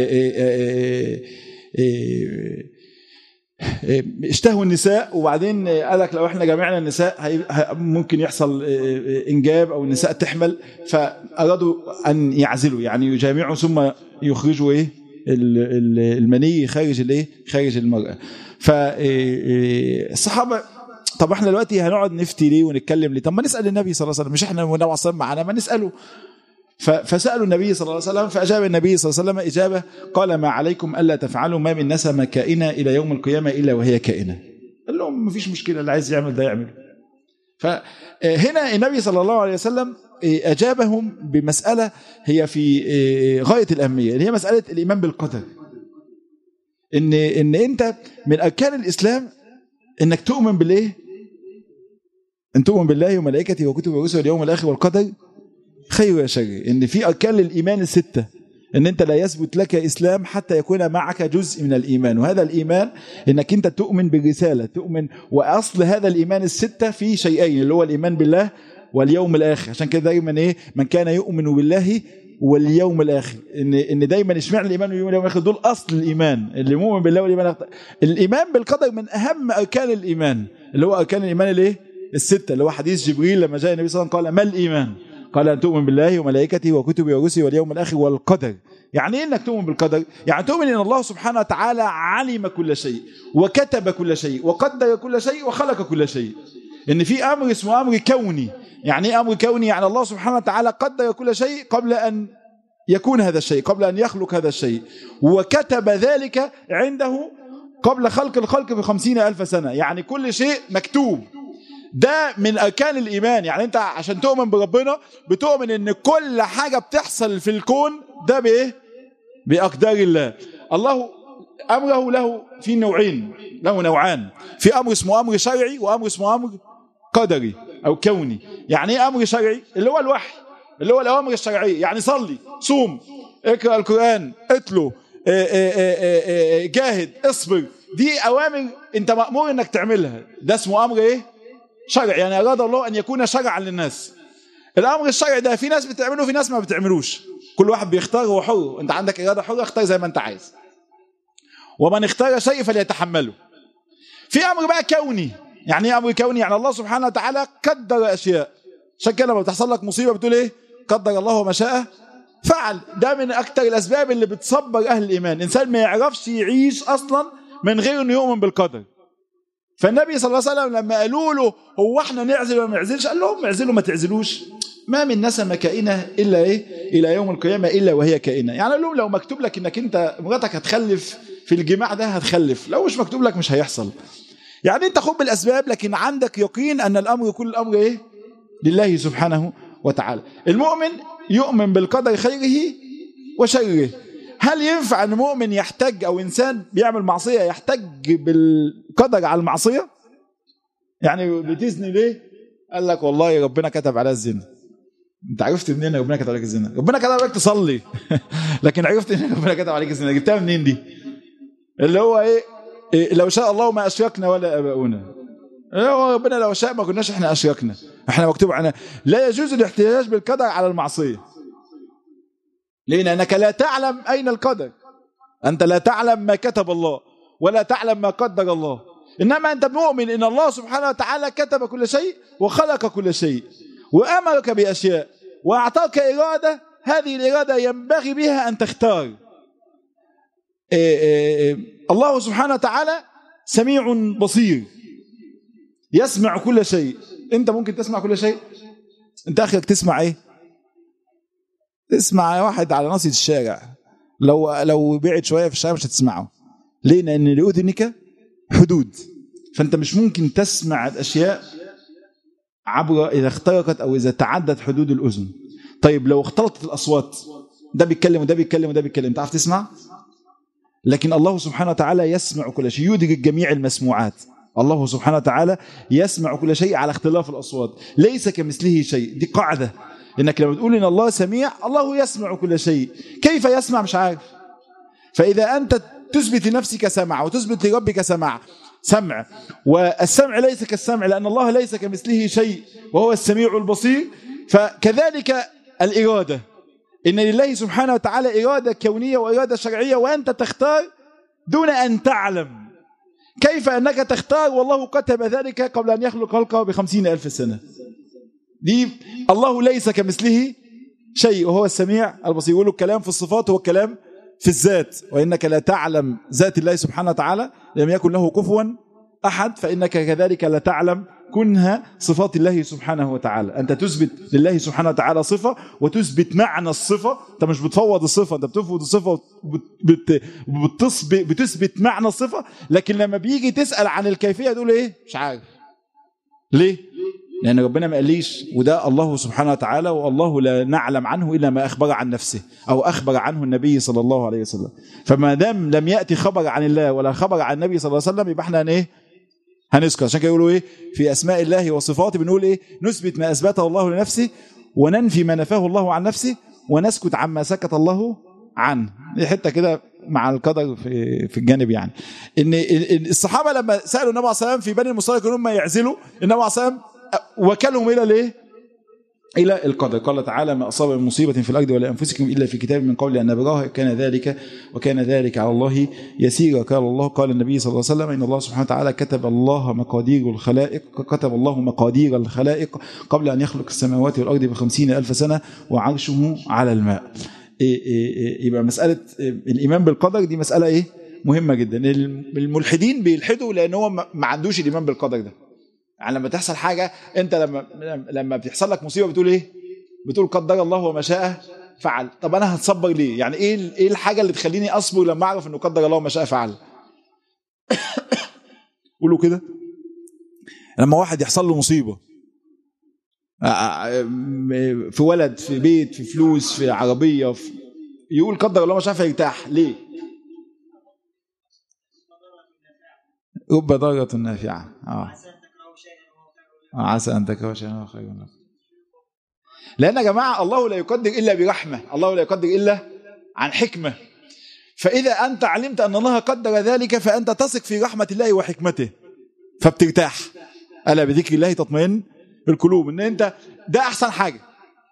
اشتهوا النساء وبعدين قال لك لو احنا جمعنا النساء ممكن يحصل انجاب او النساء تحمل فارادوا ان يعزلوا يعني يجامعوا ثم يخرجوا ايه المني خارج الايه خارج المراه فالصحابه طب احنا دلوقتي هنقعد نفتي ليه ونتكلم ليه طب ما نسال النبي صلى الله عليه وسلم مش احنا والنبي صلى معانا ما نساله فسالوا النبي صلى الله عليه وسلم فاجاب النبي صلى الله عليه وسلم اجابه قال ما عليكم الا تفعلوا ما من نسمه كائنه الى يوم القيامه الا وهي كائنه قال لهم ما فيش مشكله اللي عايز يعمل ده يعمل فهنا النبي صلى الله عليه وسلم اجابهم بمساله هي في غايه الاهميه اللي هي مساله الايمان بالقدر ان ان انت من اركان الاسلام انك تؤمن بالايه ان تؤمن بالله وملائكته وكتبه ورسله واليوم الاخر والقدر خير وشر ان في اركان للايمان السته ان انت لا يثبت لك اسلام حتى يكون معك جزء من الايمان وهذا الايمان انك انت تؤمن بالرساله تؤمن واصل هذا الايمان السته في شيئين اللي هو الايمان بالله واليوم الاخر عشان كده دايما ايه من كان يؤمن بالله واليوم الاخر ان ان دايما اشمعنى الايمان واليوم الاخر دول اصل الايمان اللي مؤمن بالله والايمان الآخر. الايمان بالقدر من اهم اركان الايمان اللي هو اركان الايمان الايه السته اللي هو حديث جبريل لما جاء النبي صلى الله عليه وسلم قال ما الايمان قال ان تؤمن بالله وملائكته وكتبه ورسله واليوم الاخر والقدر يعني ايه انك تؤمن بالقدر يعني تؤمن ان الله سبحانه وتعالى علم كل شيء وكتب كل شيء وقدر كل شيء وخلق كل شيء ان في امر اسمه امر كوني يعني ايه امر كوني يعني الله سبحانه وتعالى قدر كل شيء قبل ان يكون هذا الشيء قبل ان يخلق هذا الشيء وكتب ذلك عنده قبل خلق الخلق بخمسين ألف سنة يعني كل شيء مكتوب ده من أركان الإيمان يعني أنت عشان تؤمن بربنا بتؤمن أن كل حاجة بتحصل في الكون ده بإيه؟ بأقدار الله الله أمره له في نوعين له نوعان في أمر اسمه أمر شرعي وأمر اسمه أمر قدري أو كوني يعني إيه أمر شرعي اللي هو الوحي اللي هو الأوامر الشرعية يعني صلي صوم اقرأ القرآن اتلو اه اه اه جاهد اصبر دي أوامر أنت مأمور أنك تعملها ده اسمه أمر إيه شرعي يعني أراد الله أن يكون شرعا للناس الأمر الشرعي ده في ناس بتعمله في ناس ما بتعملوش كل واحد بيختار هو حر أنت عندك إرادة حرة اختار زي ما أنت عايز ومن اختار شيء فليتحمله في أمر بقى كوني يعني ايه أمر كوني يعني الله سبحانه وتعالى قدر أشياء عشان كده لما بتحصل لك مصيبة بتقول إيه قدر الله وما شاء فعل ده من أكتر الأسباب اللي بتصبر أهل الإيمان إنسان ما يعرفش يعيش أصلا من غير أنه يؤمن بالقدر فالنبي صلى الله عليه وسلم لما قالوا له هو احنا نعزل ولا ما نعزلش قال لهم اعزلوا ما تعزلوش ما من نسمة كائنة إلا إيه إلى يوم القيامة إلا وهي كائنة يعني قال لهم لو مكتوب لك إنك أنت مراتك هتخلف في الجماع ده هتخلف لو مش مكتوب لك مش هيحصل يعني أنت خد بالأسباب لكن عندك يقين أن الأمر كل الأمر إيه لله سبحانه وتعالى المؤمن يؤمن بالقدر خيره وشره هل ينفع أن مؤمن يحتج أو إنسان بيعمل معصية يحتج بالقدر على المعصية يعني بتزني ليه قال لك والله ربنا كتب عليها الزنا انت عرفت منين ربنا كتب عليك الزنا ربنا كتب عليك تصلي لكن عرفت ان ربنا كتب عليك الزنا جبتها منين دي اللي هو ايه, إيه لو شاء الله ما اشركنا ولا اباؤنا هو ربنا لو شاء ما كناش احنا اشركنا احنا مكتوب عنا لا يجوز الاحتجاج بالقدر على المعصيه ليه لانك لا تعلم اين القدر انت لا تعلم ما كتب الله ولا تعلم ما قدر الله انما انت مؤمن ان الله سبحانه وتعالى كتب كل شيء وخلق كل شيء وامرك باشياء واعطاك اراده هذه الاراده ينبغي بها ان تختار إيه إيه الله سبحانه وتعالى سميع بصير يسمع كل شيء انت ممكن تسمع كل شيء انت اخرك تسمع ايه تسمع واحد على ناصية الشارع لو لو بعد شويه في الشارع مش هتسمعه ليه لان لاذنك حدود فانت مش ممكن تسمع الاشياء عبر اذا اخترقت او اذا تعدت حدود الاذن طيب لو اختلطت الاصوات ده بيتكلم وده بيتكلم وده بيتكلم تعرف تسمع لكن الله سبحانه وتعالى يسمع كل شيء يدرك جميع المسموعات الله سبحانه وتعالى يسمع كل شيء على اختلاف الأصوات ليس كمثله شيء دي قاعدة إنك لما تقول إن الله سميع الله يسمع كل شيء كيف يسمع مش عارف فإذا أنت تثبت لنفسك سمع وتثبت لربك سمع سمع والسمع ليس كالسمع لأن الله ليس كمثله شيء وهو السميع البصير فكذلك الإرادة إن لله سبحانه وتعالى إرادة كونية وإرادة شرعية وأنت تختار دون أن تعلم كيف أنك تختار والله كتب ذلك قبل أن يخلق خلقه بخمسين ألف سنة دي الله ليس كمثله شيء وهو السميع البصير يقول الكلام في الصفات هو الكلام في الذات وإنك لا تعلم ذات الله سبحانه وتعالى لم يكن له كفوا أحد فإنك كذلك لا تعلم كنها صفات الله سبحانه وتعالى أنت تثبت لله سبحانه وتعالى صفة وتثبت معنى الصفة أنت مش بتفوض الصفة أنت بتفوض الصفة بتثبت معنى الصفة لكن لما بيجي تسأل عن الكيفية تقول إيه مش عارف ليه لأن ربنا ما قاليش وده الله سبحانه وتعالى والله لا نعلم عنه إلا ما أخبر عن نفسه أو أخبر عنه النبي صلى الله عليه وسلم فما دام لم يأتي خبر عن الله ولا خبر عن النبي صلى الله عليه وسلم يبقى احنا ايه هنذكر عشان كده يقولوا ايه في اسماء الله وصفاته بنقول ايه نثبت ما اثبته الله لنفسه وننفي ما نفاه الله عن نفسه ونسكت عما سكت الله عنه دي حته كده مع القدر في في الجانب يعني ان الصحابه لما سالوا النبي عليه الصلاه والسلام في بني المصطلق ان هم يعزلوا النبي عليه الصلاه والسلام وكلهم الى الايه إلى القدر قال تعالى ما أصاب من مصيبة في الأرض ولا أنفسكم إلا في كتاب من قبل أن نبراه كان ذلك وكان ذلك على الله يسيرا قال الله قال النبي صلى الله عليه وسلم إن الله سبحانه وتعالى كتب الله مقادير الخلائق كتب الله مقادير الخلائق قبل أن يخلق السماوات والأرض بخمسين ألف سنة وعرشه على الماء إيه إيه إيه يبقى مسألة الإيمان بالقدر دي مسألة إيه مهمة جدا الملحدين بيلحدوا لأن هو ما عندوش الإيمان بالقدر ده يعني لما تحصل حاجه انت لما لما بتحصل لك مصيبه بتقول ايه بتقول قدر الله وما شاء فعل طب انا هتصبر ليه يعني ايه ايه الحاجه اللي تخليني اصبر لما اعرف انه قدر الله وما شاء فعل قولوا كده لما واحد يحصل له مصيبه في ولد في بيت في فلوس في عربيه في يقول قدر الله ما شاء فيرتاح ليه رب ضارة نافعة آه. عسى أن تكرهوا شيئا وهو خير لكم لأن يا جماعة الله لا يقدر إلا برحمة الله لا يقدر إلا عن حكمة فإذا أنت علمت أن الله قدر ذلك فأنت تثق في رحمة الله وحكمته فبترتاح ألا بذكر الله تطمئن القلوب إن أنت ده أحسن حاجة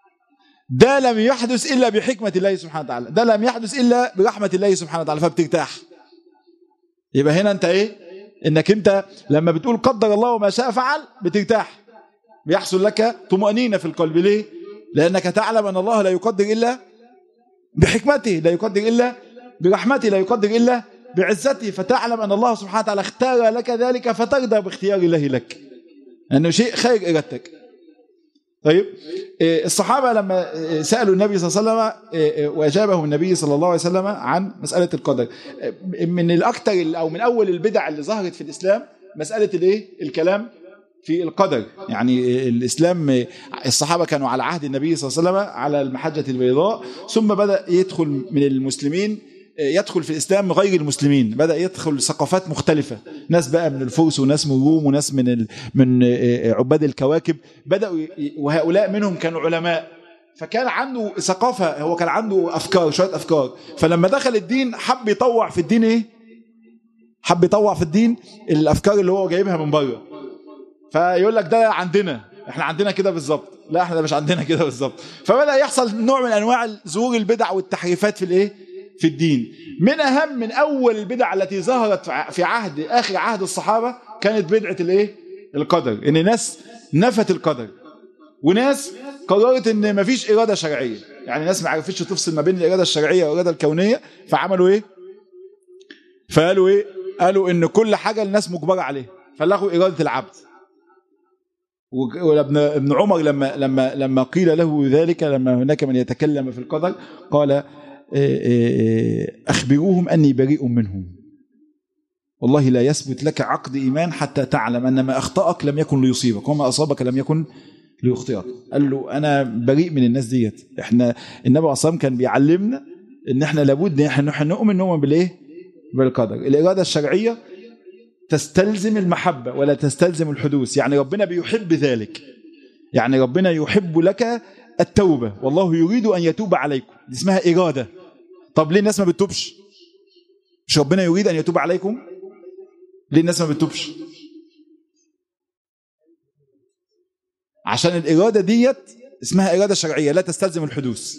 ده لم يحدث إلا بحكمة الله سبحانه وتعالى ده لم يحدث إلا برحمة الله سبحانه وتعالى فبترتاح يبقى هنا أنت إيه انك انت لما بتقول قدر الله وما شاء فعل بترتاح بيحصل لك طمأنينة في القلب ليه لأنك تعلم أن الله لا يقدر إلا بحكمته لا يقدر إلا برحمته لا يقدر إلا بعزته فتعلم أن الله سبحانه وتعالى اختار لك ذلك فترضى باختيار الله لك أنه شيء خارج إرادتك طيب الصحابة لما سألوا النبي صلى الله عليه وسلم وأجابهم النبي صلى الله عليه وسلم عن مسألة القدر من الأكثر أو من أول البدع اللي ظهرت في الإسلام مسألة الإيه؟ الكلام في القدر يعني الإسلام الصحابة كانوا على عهد النبي صلى الله عليه وسلم على المحجة البيضاء ثم بدأ يدخل من المسلمين يدخل في الإسلام غير المسلمين بدأ يدخل ثقافات مختلفة ناس بقى من الفرس وناس من الروم وناس من ال... من عباد الكواكب بدأوا وهؤلاء منهم كانوا علماء فكان عنده ثقافة هو كان عنده أفكار شوية أفكار فلما دخل الدين حب يطوع في الدين إيه حب يطوع في الدين الأفكار اللي هو جايبها من بره فيقول لك ده عندنا احنا عندنا كده بالظبط لا احنا ده مش عندنا كده بالظبط فبدأ يحصل نوع من أنواع ظهور البدع والتحريفات في الإيه في الدين من أهم من أول البدع التي ظهرت في عهد آخر عهد الصحابة كانت بدعة الإيه القدر إن ناس نفت القدر وناس قررت إن مفيش إرادة شرعية يعني ناس ما عرفتش تفصل ما بين الإرادة الشرعية والإرادة الكونية فعملوا إيه فقالوا إيه قالوا إن كل حاجة الناس مجبرة عليها فلغوا إرادة العبد وابن ابن عمر لما لما لما قيل له ذلك لما هناك من يتكلم في القدر قال أخبروهم أني بريء منهم والله لا يثبت لك عقد إيمان حتى تعلم أن ما أخطأك لم يكن ليصيبك وما أصابك لم يكن ليخطئك قال له أنا بريء من الناس ديت إحنا النبي عليه الصلاة كان بيعلمنا إن إحنا لابد إن إحنا نؤمن نؤمن بالإيه؟ بالقدر الإرادة الشرعية تستلزم المحبة ولا تستلزم الحدوث يعني ربنا بيحب ذلك يعني ربنا يحب لك التوبة والله يريد أن يتوب عليكم دي اسمها إرادة طب ليه الناس ما بتتوبش مش ربنا يريد أن يتوب عليكم ليه الناس ما بتتوبش عشان الإرادة ديت اسمها إرادة شرعية لا تستلزم الحدوث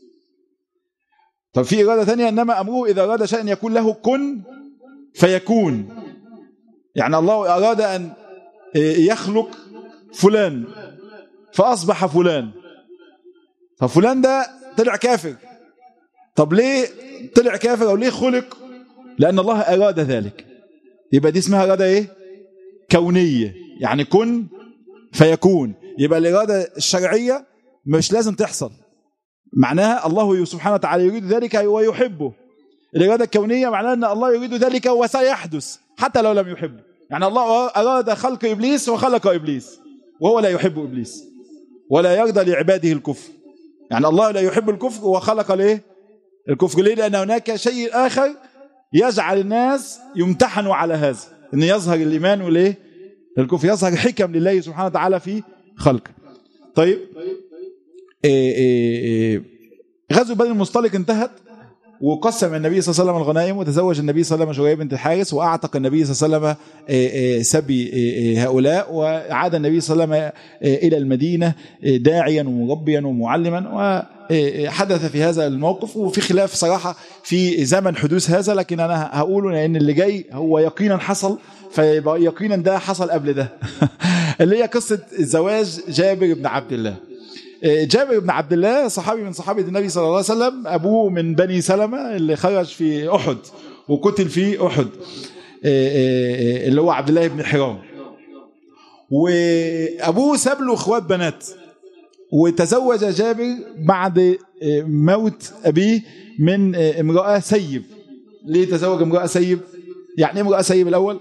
طب في إرادة ثانية إنما أمره إذا أراد شيئا يكون له كن فيكون يعني الله أراد أن يخلق فلان فأصبح فلان ففلان ده طلع كافر طب ليه طلع كافر أو ليه خلق لأن الله أراد ذلك يبقى دي اسمها إرادة إيه كونية يعني كن فيكون يبقى الإرادة الشرعية مش لازم تحصل معناها الله سبحانه وتعالى يريد ذلك ويحبه الإرادة الكونية معناها أن الله يريد ذلك وسيحدث حتى لو لم يحبه يعني الله أراد خلق إبليس وخلق إبليس وهو لا يحب إبليس ولا يرضى لعباده الكفر يعني الله لا يحب الكفر وخلق ليه الكفر ليه لأن هناك شيء آخر يجعل الناس يمتحنوا على هذا أن يظهر الإيمان وليه الكفر يظهر حكم لله سبحانه وتعالى في خلقه طيب إيه إيه غزو بني المصطلق انتهت وقسم النبي صلى الله عليه وسلم الغنائم وتزوج النبي صلى الله عليه وسلم شويه بنت الحارث واعتق النبي صلى الله عليه وسلم سبي هؤلاء وعاد النبي صلى الله عليه وسلم الى المدينه داعيا ومربيا ومعلما وحدث في هذا الموقف وفي خلاف صراحه في زمن حدوث هذا لكن انا هقوله لان اللي جاي هو يقينا حصل فيبقى يقينا ده حصل قبل ده اللي هي قصه زواج جابر بن عبد الله جابر بن عبد الله صحابي من صحابة النبي صلى الله عليه وسلم أبوه من بني سلمة اللي خرج في أحد وقتل في أحد اللي هو عبد الله بن حرام وابوه ساب له اخوات بنات وتزوج جابر بعد موت ابيه من امراه سيب ليه تزوج امراه سيب يعني ايه امراه سيب الاول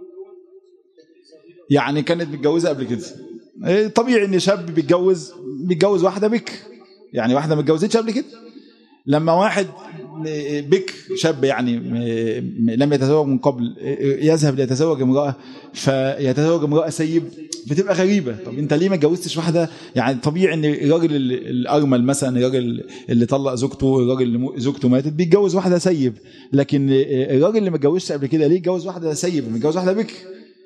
يعني كانت متجوزه قبل كده طبيعي ان شاب بيتجوز بيتجوز واحده بك يعني واحده ما اتجوزتش قبل كده لما واحد بك شاب يعني لم يتزوج من قبل يذهب ليتزوج امراه فيتزوج امراه سيب بتبقى غريبه طب انت ليه ما اتجوزتش واحده يعني طبيعي ان الراجل الارمل مثلا الراجل اللي طلق زوجته الراجل اللي زوجته ماتت بيتجوز واحده سيب لكن الراجل اللي ما اتجوزش قبل كده ليه اتجوز واحده سيب متجوز واحده بك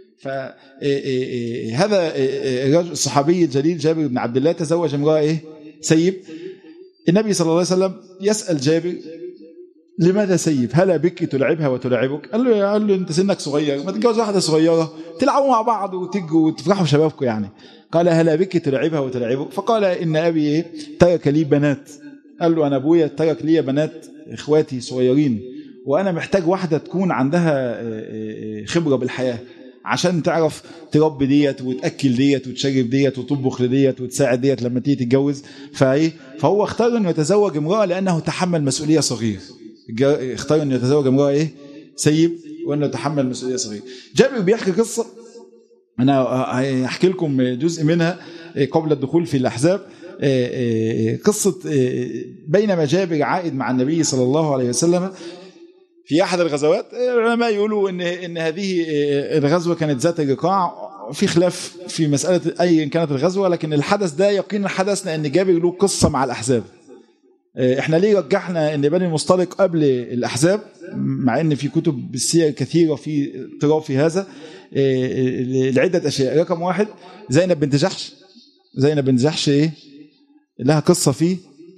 فهذا الصحابي الجليل جابر بن عبد الله تزوج امراه ايه سيب النبي صلى الله عليه وسلم يسال جابر لماذا سيب هلا بك تلعبها وتلعبك قال له قال له انت سنك صغير ما تتجوز واحده صغيره تلعبوا مع بعض وتجوا وتفرحوا شبابكم يعني قال هلا بك تلعبها وتلعبك فقال ان ابي ايه ترك لي بنات قال له انا ابويا ترك لي بنات اخواتي صغيرين وانا محتاج واحده تكون عندها خبره بالحياه عشان تعرف تربي ديت وتاكل ديت وتشرب ديت وتطبخ لديت وتساعد ديت لما تيجي تتجوز فايه فهو اختار انه يتزوج امراه لانه تحمل مسؤوليه صغير اختار انه يتزوج امراه ايه سيب وانه يتحمل مسؤوليه صغيره جابر بيحكي قصه انا هحكي لكم جزء منها قبل الدخول في الاحزاب قصه بينما جابر عائد مع النبي صلى الله عليه وسلم في احد الغزوات العلماء يقولوا ان ان هذه الغزوه كانت ذات الرقاع في خلاف في مساله اي كانت الغزوه لكن الحدث ده يقينا حدث لان جابر له قصه مع الاحزاب احنا ليه رجحنا ان بني المصطلق قبل الاحزاب مع ان في كتب السير كثيره في اضطراب في هذا لعده اشياء رقم واحد زينب بنت جحش زينب بنت جحش ايه لها قصه فيه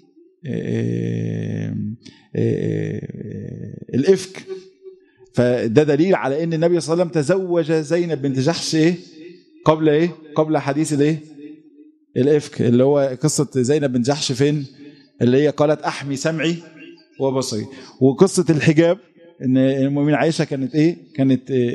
الافك فده دليل على ان النبي صلى الله عليه وسلم تزوج زينب بنت جحش ايه قبل ايه قبل حديث الايه الافك اللي هو قصه زينب بنت جحش فين اللي هي قالت احمي سمعي وبصري وقصه الحجاب ان المؤمنه عائشه كانت ايه كانت إيه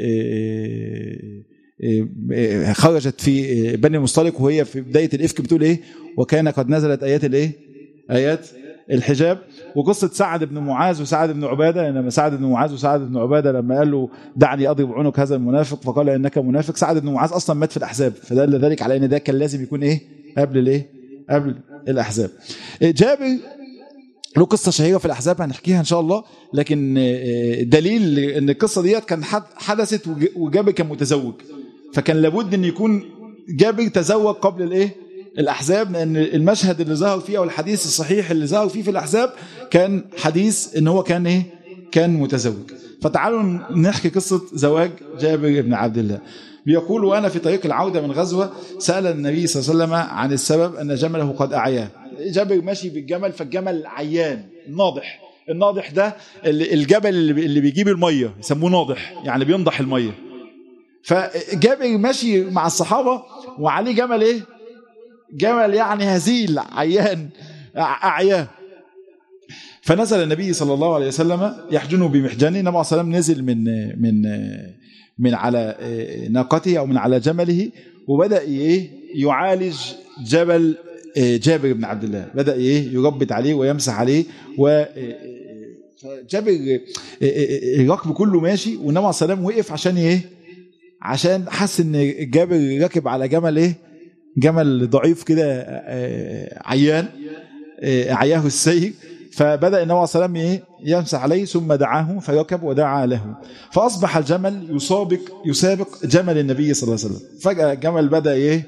إيه خرجت في بني المصطلق وهي في بدايه الافك بتقول ايه وكان قد نزلت ايات الايه ايات الحجاب وقصة سعد بن معاذ وسعد بن عبادة لما سعد بن معاذ وسعد بن عبادة لما قال له دعني أضرب عنق هذا المنافق فقال إنك منافق سعد بن معاذ أصلا مات في الأحزاب فدل ذلك على إن ده كان لازم يكون إيه قبل الإيه قبل الأحزاب جابر له قصة شهيرة في الأحزاب هنحكيها إن شاء الله لكن دليل إن القصة ديت كان حدثت وجابر كان متزوج فكان لابد إن يكون جابر تزوج قبل الإيه الأحزاب لأن المشهد اللي ظهر فيه أو الحديث الصحيح اللي ظهر فيه في الأحزاب كان حديث إن هو كان إيه كان متزوج فتعالوا نحكي قصة زواج جابر بن عبد الله بيقول وأنا في طريق العودة من غزوة سأل النبي صلى الله عليه وسلم عن السبب أن جمله قد أعياه جابر ماشي بالجمل فالجمل عيان ناضح الناضح ده الجبل اللي بيجيب المية يسموه ناضح يعني بينضح المية فجابر ماشي مع الصحابة وعليه جمل ايه جمل يعني هزيل عيان أعياه فنزل النبي صلى الله عليه وسلم يحجنه بمحجنه النبي صلى الله عليه وسلم نزل من من من على ناقته او من على جمله وبدا ايه يعالج جبل جابر بن عبد الله بدا ايه يربط عليه ويمسح عليه و فجابر الركب كله ماشي والنبي عليه السلام وقف عشان ايه عشان حس ان جابر راكب على جمل ايه جمل ضعيف كده عيان عياه السير فبدا النبي عليه السلام ايه يمسح عليه ثم دعاه فركب ودعا له فاصبح الجمل يسابق يسابق جمل النبي صلى الله عليه وسلم فجاه الجمل بدا ايه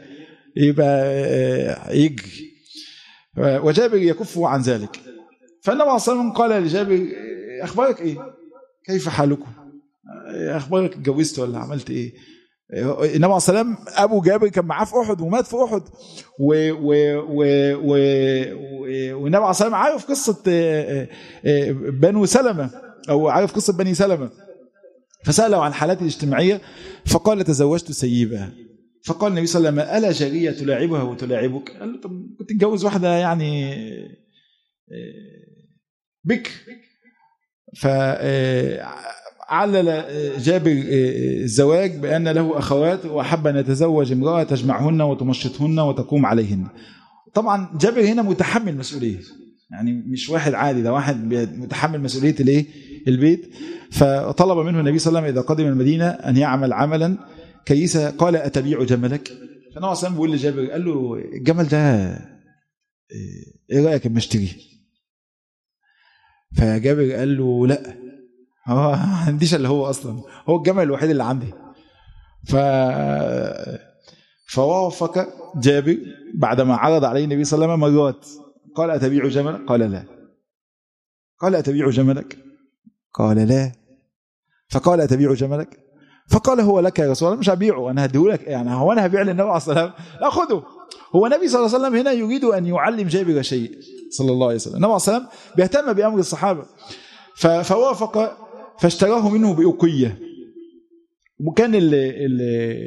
يبقى يجري وجابر يكف عن ذلك فالنبي عليه الصلاه والسلام قال لجابر اخبارك ايه كيف حالكم اخبارك اتجوزت ولا عملت ايه النبي عليه السلام ابو جابر كان معاه في احد ومات في احد و و و و والنبي عليه السلام عارف قصه بنو سلمه او عارف قصه بني سلمه فساله عن حالاتي الاجتماعيه فقال تزوجت سيبها فقال النبي صلى الله عليه وسلم الا جاريه تلاعبها وتلاعبك قال له طب كنت تتجوز واحده يعني بك ف علل جابر الزواج بأن له أخوات وأحب أن يتزوج امرأة تجمعهن وتمشطهن وتقوم عليهن طبعا جابر هنا متحمل مسؤولية يعني مش واحد عادي ده واحد متحمل مسؤولية الايه البيت فطلب منه النبي صلى الله عليه وسلم إذا قدم المدينة أن يعمل عملا كيسة قال أتبيع جملك فالنبي صلى الله عليه وسلم بيقول لجابر قال له الجمل ده ايه رأيك اما اشتريه فجابر قال له لا هو ما عنديش اللي هو اصلا هو الجمل الوحيد اللي عندي ف فوافق جابر بعدما عرض عليه النبي صلى الله عليه وسلم مرات قال أتبيع جملك قال لا قال أتبيع جملك قال لا فقال أتبيع جملك فقال هو لك يا رسول الله مش هبيعه انا هديه لك يعني هو انا هبيع للنبي عليه الصلاه والسلام لا خده هو النبي صلى الله عليه وسلم هنا يريد ان يعلم جابر شيء صلى الله عليه وسلم النبي عليه الصلاه والسلام بيهتم بامر الصحابه فوافق فاشتراه منه بأوقية وكان ال ال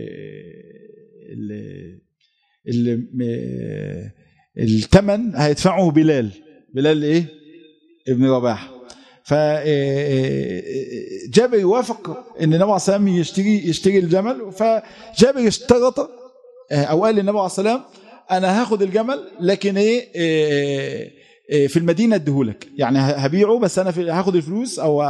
ال الثمن هيدفعه بلال بلال ايه ابن رباح فجابر يوافق ان النبي عليه السلام يشتري يشتري الجمل فجابر اشترط او قال للنبي عليه السلام انا هاخد الجمل لكن ايه, إيه في المدينه اديهولك يعني هبيعه بس انا في هاخد الفلوس او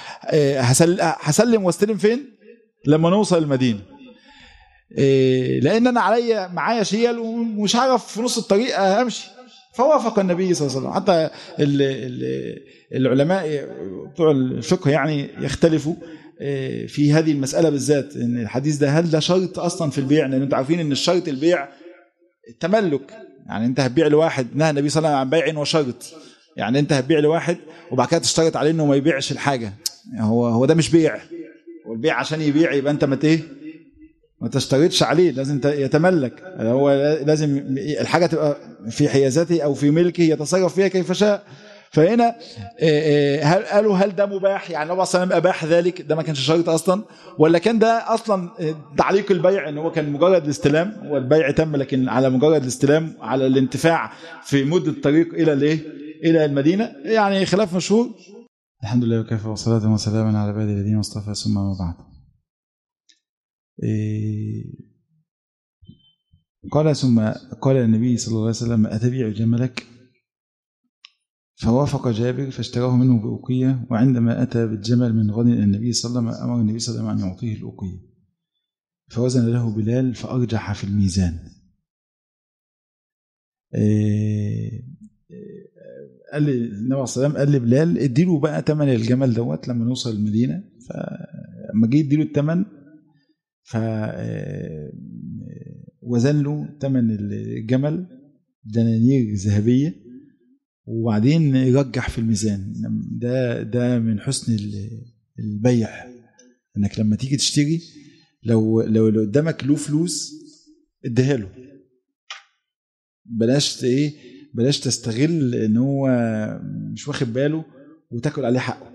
هسلم واستلم فين لما نوصل المدينه لان انا عليا معايا شيل ومش هعرف في نص الطريق امشي فوافق النبي صلى الله عليه وسلم حتى العلماء بتوع الفقه يعني يختلفوا في هذه المسألة بالذات ان الحديث ده هل ده شرط اصلا في البيع لان انتوا عارفين ان الشرط البيع التملك يعني انت هتبيع لواحد نهى النبي صلى الله عليه وسلم عن بيع وشرط يعني انت هتبيع لواحد وبعد كده تشترط عليه انه ما يبيعش الحاجه يعني هو هو ده مش بيع هو البيع عشان يبيع يبقى انت ما ايه ما تشترطش عليه لازم يتملك هو لازم الحاجه تبقى في حيازته او في ملكه يتصرف فيها كيف شاء فهنا هل قالوا هل ده مباح يعني النبي صلى الله عليه وسلم اباح ذلك ده ما كانش شرط اصلا ولا كان ده اصلا تعليق البيع ان هو كان مجرد الاستلام والبيع تم لكن على مجرد الاستلام على الانتفاع في مده الطريق الى الايه الى المدينه يعني خلاف مشهور الحمد لله وكفى وصلاة وسلاما على عباده الذين اصطفى ثم ما بعد قال ثم قال النبي صلى الله عليه وسلم أتبيع جملك فوافق جابر فاشتراه منه بأوقية وعندما أتى بالجمل من غد النبي صلى الله عليه وسلم أمر النبي صلى الله عليه وسلم أن يعطيه الأوقية فوزن له بلال فأرجح في الميزان قال لي النبي عليه الصلاه قال لي بلال اديله بقى ثمن الجمل دوت لما نوصل المدينه فلما جه اديله الثمن ف وزن له ثمن الجمل دنانير ذهبيه وبعدين يرجح في الميزان ده ده من حسن البيع انك لما تيجي تشتري لو لو اللي قدامك له فلوس اديها له بلاش ايه بلاش تستغل ان هو مش واخد باله وتاكل عليه حقه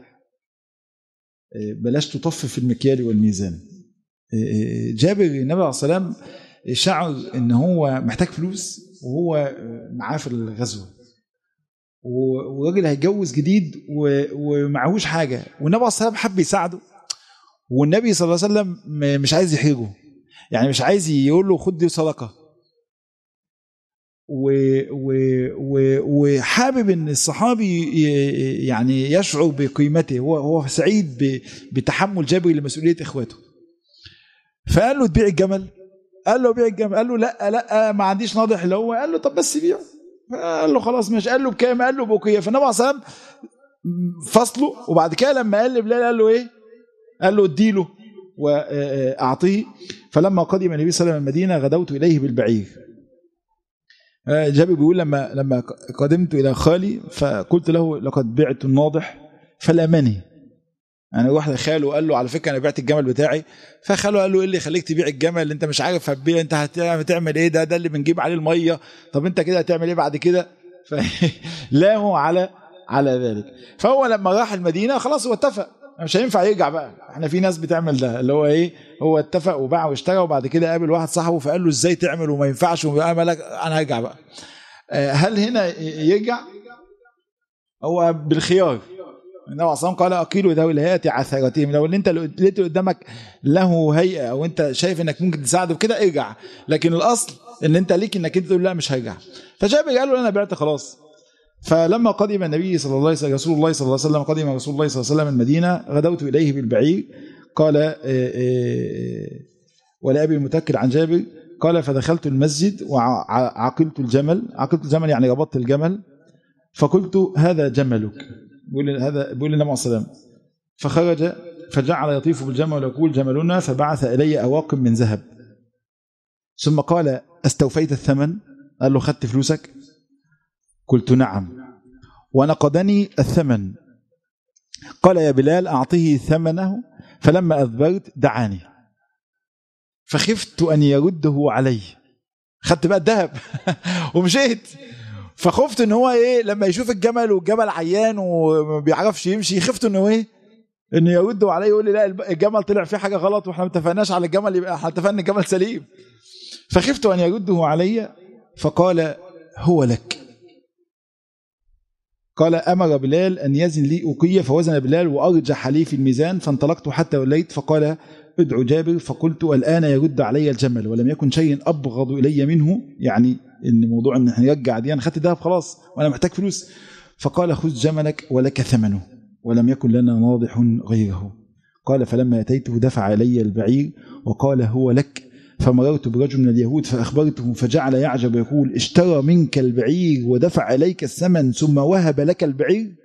بلاش تطفف المكيال والميزان جابر النبي عليه الصلاه والسلام شعر ان هو محتاج فلوس وهو معاه في الغزوه وراجل هيتجوز جديد ومعهوش حاجه والنبي عليه الصلاه والسلام حب يساعده والنبي صلى الله عليه وسلم مش عايز يحرجه يعني مش عايز يقول له خد دي صدقه وحابب ان الصحابي يعني يشعر بقيمته هو هو سعيد بتحمل جابر لمسؤوليه اخواته فقال له تبيع الجمل قال له بيع الجمل قال له لا لا ما عنديش ناضح اللي هو قال له طب بس بيعه قال له خلاص ماشي قال له بكام قال له بوكيه فالنبي عليه الصلاه فصله وبعد كده لما قال لبلال قال له ايه قال له اديله واعطيه فلما قدم النبي صلى الله عليه وسلم المدينه غدوت اليه بالبعير جابر بيقول لما لما قدمت الى خالي فقلت له لقد بعت الناضح فلامني يعني واحد خاله قال له على فكره انا بعت الجمل بتاعي فخاله قال له ايه اللي يخليك تبيع الجمل اللي انت مش عارف هتبيع انت هتعمل ايه ده ده اللي بنجيب عليه الميه طب انت كده هتعمل ايه بعد كده فلاموا على على ذلك فهو لما راح المدينه خلاص هو اتفق مش هينفع يرجع بقى احنا في ناس بتعمل ده اللي هو ايه هو اتفق وباع واشترى وبعد كده قابل واحد صاحبه فقال له ازاي تعمل وما ينفعش انا هرجع بقى هل هنا يرجع هو بالخيار النبي صلى قال اقيلوا ذوي الهيئه عثرتهم لو اللي انت لقيت قدامك له هيئه او انت شايف انك ممكن تساعده كده ارجع لكن الاصل ان انت ليك انك انت تقول لا مش هرجع فجابر قال له انا بعت خلاص فلما قدم النبي صلى الله عليه وسلم رسول الله صلى الله عليه وسلم قدم رسول الله صلى الله عليه وسلم المدينه غدوت اليه بالبعير قال ولابي المتكل عن جابر قال فدخلت المسجد وعقلت الجمل عقلت الجمل يعني ربطت الجمل فقلت هذا جملك بيقول هذا بيقول النبي صلى الله عليه وسلم فخرج فجعل يطيف بالجمل ويقول جملنا فبعث الي اواق من ذهب ثم قال استوفيت الثمن قال له خدت فلوسك قلت نعم ونقدني الثمن قال يا بلال اعطه ثمنه فلما اذبرت دعاني فخفت ان يرده علي خدت بقى الذهب ومشيت فخفت ان هو ايه لما يشوف الجمل والجمل عيان وما بيعرفش يمشي خفت انه ايه انه يرده علي يقول لي لا الجمل طلع فيه حاجه غلط واحنا ما اتفقناش على الجمل يبقى احنا اتفقنا الجمل سليم فخفت ان يرده علي فقال هو لك قال امر بلال ان يزن لي اوقيه فوزن بلال وارجح لي في الميزان فانطلقت حتى وليت فقال ادعو جابر فقلت الان يرد علي الجمل ولم يكن شيء ابغض الي منه يعني ان موضوع ان احنا نرجع دي انا خدت دهب خلاص وانا محتاج فلوس فقال خذ جملك ولك ثمنه ولم يكن لنا ناضح غيره قال فلما اتيته دفع الي البعير وقال هو لك فمررت برجل من اليهود فأخبرته فجعل يعجب يقول اشترى منك البعير ودفع إليك الثمن ثم وهب لك البعير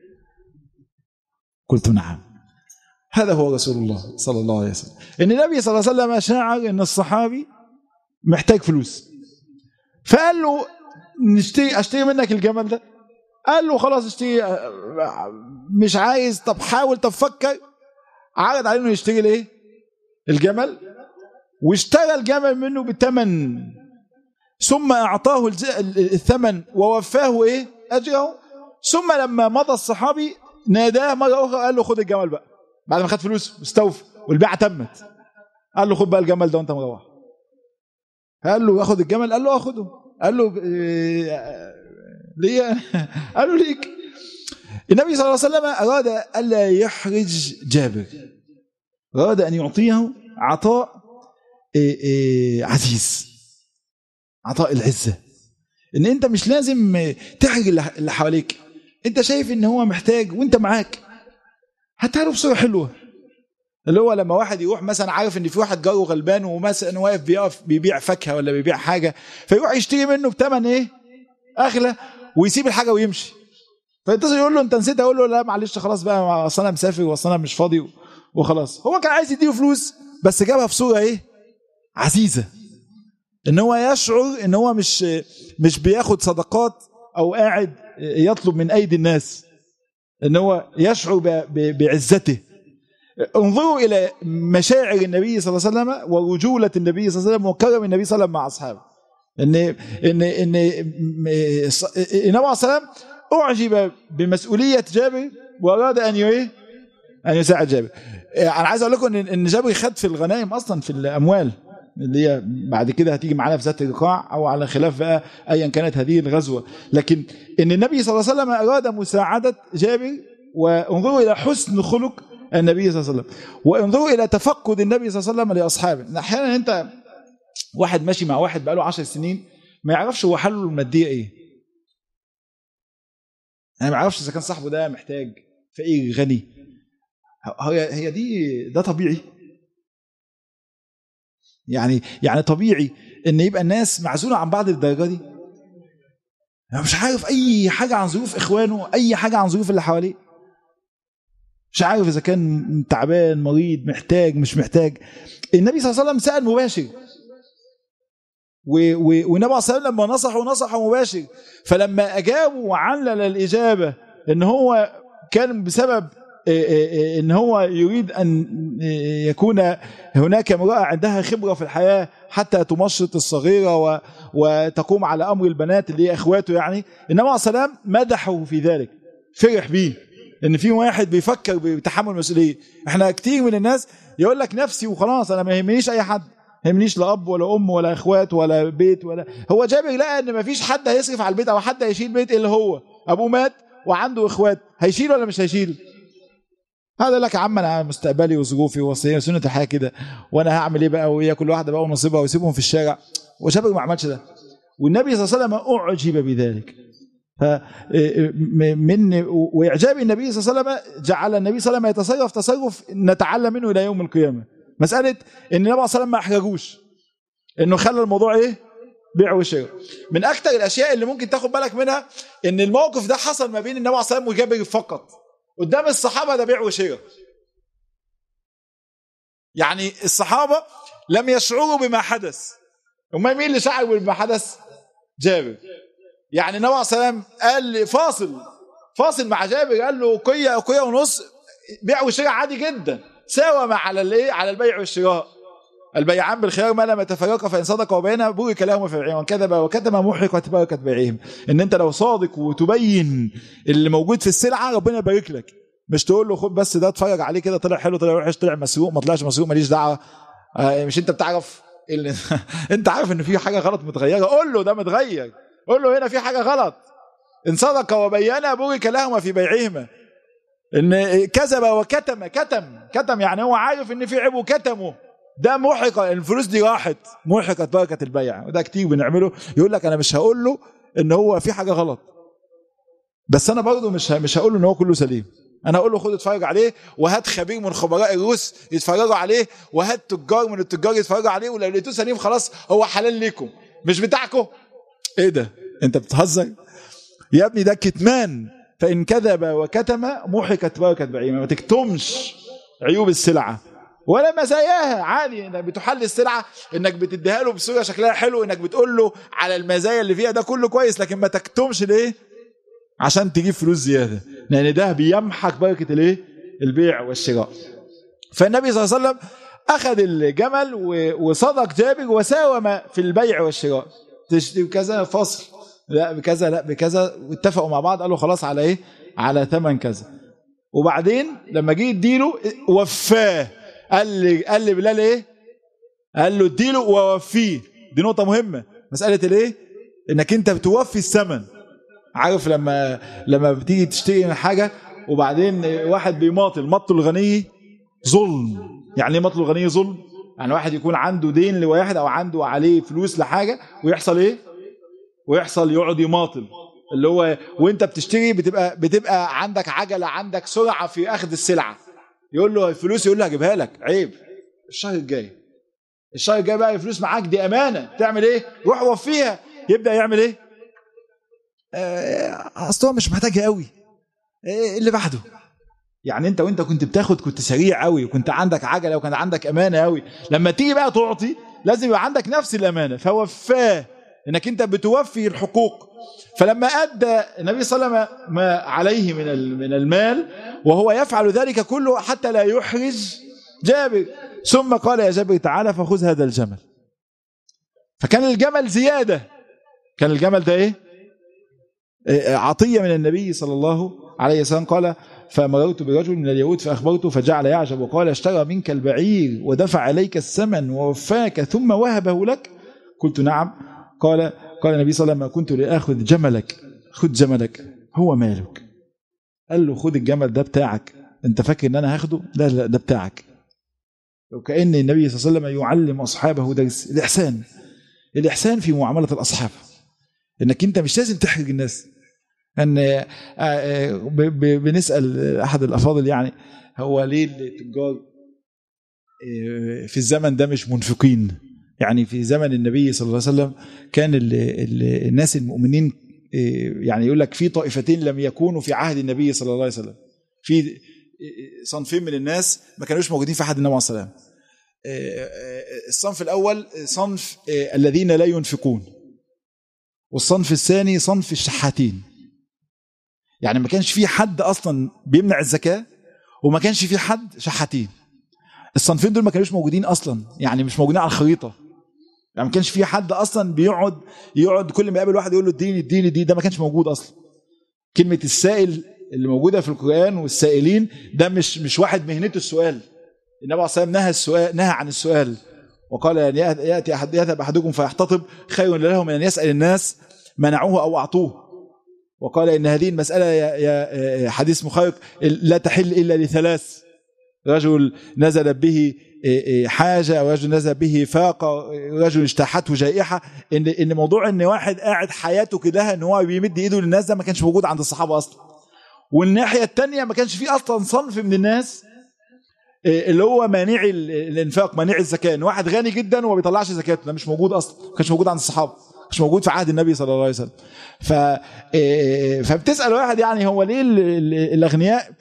قلت نعم هذا هو رسول الله صلى الله عليه وسلم ان النبي صلى الله عليه وسلم شعر ان الصحابي محتاج فلوس فقال له نشتري اشتري منك الجمل ده قال له خلاص اشتري مش عايز طب حاول طب فكر عرض عليه انه يشتري الايه الجمل واشترى الجمل منه بثمن ثم اعطاه الثمن ووفاه ايه اجره ثم لما مضى الصحابي ناداه مره اخرى قال له خد الجمل بقى بعد ما خد فلوس واستوفى والبيعه تمت قال له خد بقى الجمل ده وانت مروح قال له اخد الجمل قال له اخده قال له إيه ليه قال له ليك النبي صلى الله عليه وسلم اراد الا يحرج جابر اراد ان يعطيه عطاء إيه إيه عزيز عطاء العزة ان انت مش لازم تحرج اللي حواليك انت شايف ان هو محتاج وانت معاك هتعرف بصورة حلوة اللي هو لما واحد يروح مثلا عارف ان في واحد جاره غلبان ومثلا واقف بيقف بيبيع فاكهه ولا بيبيع حاجه فيروح يشتري منه بثمن ايه؟ اغلى ويسيب الحاجه ويمشي فيتصل يقول له انت نسيت اقول له لا معلش خلاص بقى اصل انا مسافر واصل انا مش فاضي وخلاص هو كان عايز يديله فلوس بس جابها في صوره ايه؟ عزيزة ان هو يشعر ان هو مش مش بياخد صدقات او قاعد يطلب من ايدي الناس ان هو يشعر بعزته انظروا الى مشاعر النبي صلى الله عليه وسلم ورجولة النبي صلى الله عليه وسلم وكرم النبي صلى الله عليه وسلم مع اصحابه ان ان ان النبي صلى الله عليه وسلم اعجب بمسؤولية جابر واراد ان ايه ان يساعد جابر انا عايز اقول لكم ان جابر خد في الغنائم اصلا في الاموال اللي هي بعد كده هتيجي معانا في ذات الرقاع او على خلاف بقى ايا كانت هذه الغزوه لكن ان النبي صلى الله عليه وسلم اراد مساعده جابر وانظروا الى حسن خلق النبي صلى الله عليه وسلم وانظروا الى تفقد النبي صلى الله عليه وسلم لاصحابه احيانا انت واحد ماشي مع واحد بقاله 10 سنين ما يعرفش هو حاله الماديه ايه يعني ما يعرفش اذا كان صاحبه ده محتاج فقير غني هي هي دي ده طبيعي يعني يعني طبيعي ان يبقى الناس معزوله عن بعض الدرجه دي يعني مش عارف اي حاجه عن ظروف اخوانه اي حاجه عن ظروف اللي حواليه مش عارف اذا كان تعبان مريض محتاج مش محتاج النبي صلى الله عليه وسلم سال مباشر والنبي صلى الله عليه وسلم لما نصحه نصحه مباشر فلما اجابوا وعلل الاجابه ان هو كان بسبب ان هو يريد ان يكون هناك امراه عندها خبره في الحياه حتى تمشط الصغيره وتقوم على امر البنات اللي هي اخواته يعني النبي عليه السلام مدحه في ذلك فرح بيه ان في واحد بيفكر بتحمل المسؤوليه احنا كتير من الناس يقول لك نفسي وخلاص انا ما يهمنيش اي حد ما يهمنيش لا اب ولا ام ولا اخوات ولا بيت ولا هو جابر لقى ان ما فيش حد هيصرف على البيت او حد هيشيل بيت الا هو ابوه مات وعنده اخوات هيشيل ولا مش هيشيل هذا لك يا عم انا مستقبلي وظروفي وسنه الحياه كده وانا هعمل ايه بقى وهي كل واحده بقى ونصيبها ويسيبهم في الشارع وجابر ما عملش ده والنبي صلى الله عليه وسلم اعجب بذلك من واعجاب النبي صلى الله عليه وسلم جعل النبي صلى الله عليه وسلم يتصرف تصرف نتعلم منه الى يوم القيامه مساله ان النبي صلى الله عليه وسلم ما احرجوش انه خلى الموضوع ايه بيع وشراء من اكثر الاشياء اللي ممكن تاخد بالك منها ان الموقف ده حصل ما بين النبي صلى الله عليه وسلم وجابر فقط قدام الصحابه ده بيع وشراء يعني الصحابه لم يشعروا بما حدث امال مين اللي شعر بما حدث جابر يعني النبي عليه السلام قال لي فاصل فاصل مع جابر قال له قيه قيه ونص بيع وشراء عادي جدا ساوى على الايه على البيع والشراء البيعان بالخيار ما لم يتفرقا فان صدق وبينا بورك لهما في بيعهم وكذب وكتم محرق بركت بيعهم ان انت لو صادق وتبين اللي موجود في السلعه ربنا يبارك لك مش تقول له خد بس ده اتفرج عليه كده طلع حلو طلع وحش طلع مسروق ما طلعش مسروق ماليش دعوه آه مش انت بتعرف اللي انت عارف ان في حاجه غلط متغيره قول له ده متغير قول له هنا في حاجه غلط ان صدق وبينا بورك لهما في بيعهما ان كذب وكتم كتم كتم يعني هو عارف ان في عيب وكتمه ده محق الفلوس دي راحت محقت بركه البيع وده كتير بنعمله يقول لك انا مش هقول له ان هو في حاجه غلط بس انا برضه مش مش هقول له ان هو كله سليم انا اقول له خد اتفرج عليه وهات خبير من خبراء الروس يتفرجوا عليه وهات تجار من التجار يتفرجوا عليه ولو لقيتوه سليم خلاص هو حلال ليكم مش بتاعكم ايه ده انت بتهزر يا ابني ده كتمان فان كذب وكتم محكت بركه بعيمه ما تكتمش عيوب السلعه ولا مزاياها عادي انك بتحل السلعه انك بتديها له بصوره شكلها حلو انك بتقول له على المزايا اللي فيها ده كله كويس لكن ما تكتمش ليه عشان تجيب فلوس زياده لان ده بيمحك بركه الايه البيع والشراء فالنبي صلى الله عليه وسلم اخذ الجمل وصدق جابر وساوم في البيع والشراء تشتري بكذا فصل لا بكذا لا بكذا واتفقوا مع بعض قالوا خلاص على ايه على ثمن كذا وبعدين لما جه يديله وفاه قال لي قال لي بلال ايه قال له اديله ووفيه دي نقطه مهمه مساله الايه انك انت بتوفي الثمن عارف لما لما بتيجي تشتري حاجه وبعدين واحد بيماطل مطل الغني ظلم يعني ايه مطل الغني ظلم يعني واحد يكون عنده دين لواحد او عنده عليه فلوس لحاجه ويحصل ايه ويحصل يقعد يماطل اللي هو وانت بتشتري بتبقى بتبقى عندك عجله عندك سرعه في اخذ السلعه يقول له الفلوس يقول له هجيبها لك عيب الشهر الجاي الشهر الجاي بقى الفلوس معاك دي امانه تعمل ايه روح وفيها يبدا يعمل ايه آه اصل هو مش محتاجها قوي إيه اللي بعده يعني انت وانت كنت بتاخد كنت سريع قوي وكنت عندك عجله وكان عندك امانه قوي لما تيجي بقى تعطي لازم يبقى عندك نفس الامانه فوفاه انك انت بتوفي الحقوق فلما ادى النبي صلى الله عليه وسلم ما عليه من من المال وهو يفعل ذلك كله حتى لا يحرج جابر ثم قال يا جابر تعالى فخذ هذا الجمل فكان الجمل زياده كان الجمل ده ايه عطيه من النبي صلى الله عليه وسلم قال فمررت برجل من اليهود فأخبرته فجعل يعجب وقال اشترى منك البعير ودفع عليك الثمن ووفاك ثم وهبه لك قلت نعم قال قال النبي صلى الله عليه وسلم كنت لآخذ جملك خذ جملك هو مالك قال له خذ الجمل ده بتاعك انت فاكر ان انا هاخده لا لا ده بتاعك وكأن النبي صلى الله عليه وسلم يعلم أصحابه درس الإحسان الإحسان في معاملة الأصحاب إنك أنت مش لازم تحرج الناس ان بنسال احد الافاضل يعني هو ليه التجار في الزمن ده مش منفقين يعني في زمن النبي صلى الله عليه وسلم كان ال ال الناس المؤمنين يعني يقول لك في طائفتين لم يكونوا في عهد النبي صلى الله عليه وسلم في صنفين من الناس ما كانوش موجودين في عهد النبي عليه الصلاه الصنف الاول صنف الذين لا ينفقون والصنف الثاني صنف الشحاتين يعني ما كانش في حد اصلا بيمنع الزكاه وما كانش في حد شحاتين الصنفين دول ما كانوش موجودين اصلا يعني مش موجودين على الخريطه يعني ما كانش في حد اصلا بيقعد يقعد كل ما يقابل واحد يقول له اديني اديني اديني ده ما كانش موجود اصلا كلمه السائل اللي موجوده في القران والسائلين ده مش مش واحد مهنته السؤال النبي عليه الصلاه نهى السؤال نهى عن السؤال وقال ان ياتي احد يذهب احدكم فيحتطب خير له من ان يسال الناس منعوه او اعطوه وقال ان هذه المساله يا حديث مخيق لا تحل الا لثلاث رجل نزل به حاجه او رجل نزل به فاقه رجل اجتاحته جائحه ان ان موضوع ان واحد قاعد حياته كلها ان هو بيمد ايده للناس ده ما كانش موجود عند الصحابه اصلا والناحيه الثانيه ما كانش في اصلا صنف من الناس اللي هو مانع الانفاق مانع الزكاه ان واحد غني جدا وما بيطلعش زكاته ده مش موجود اصلا ما كانش موجود عند الصحابه مش موجود في عهد النبي صلى الله عليه وسلم ف فبتسال واحد يعني هو ليه الاغنياء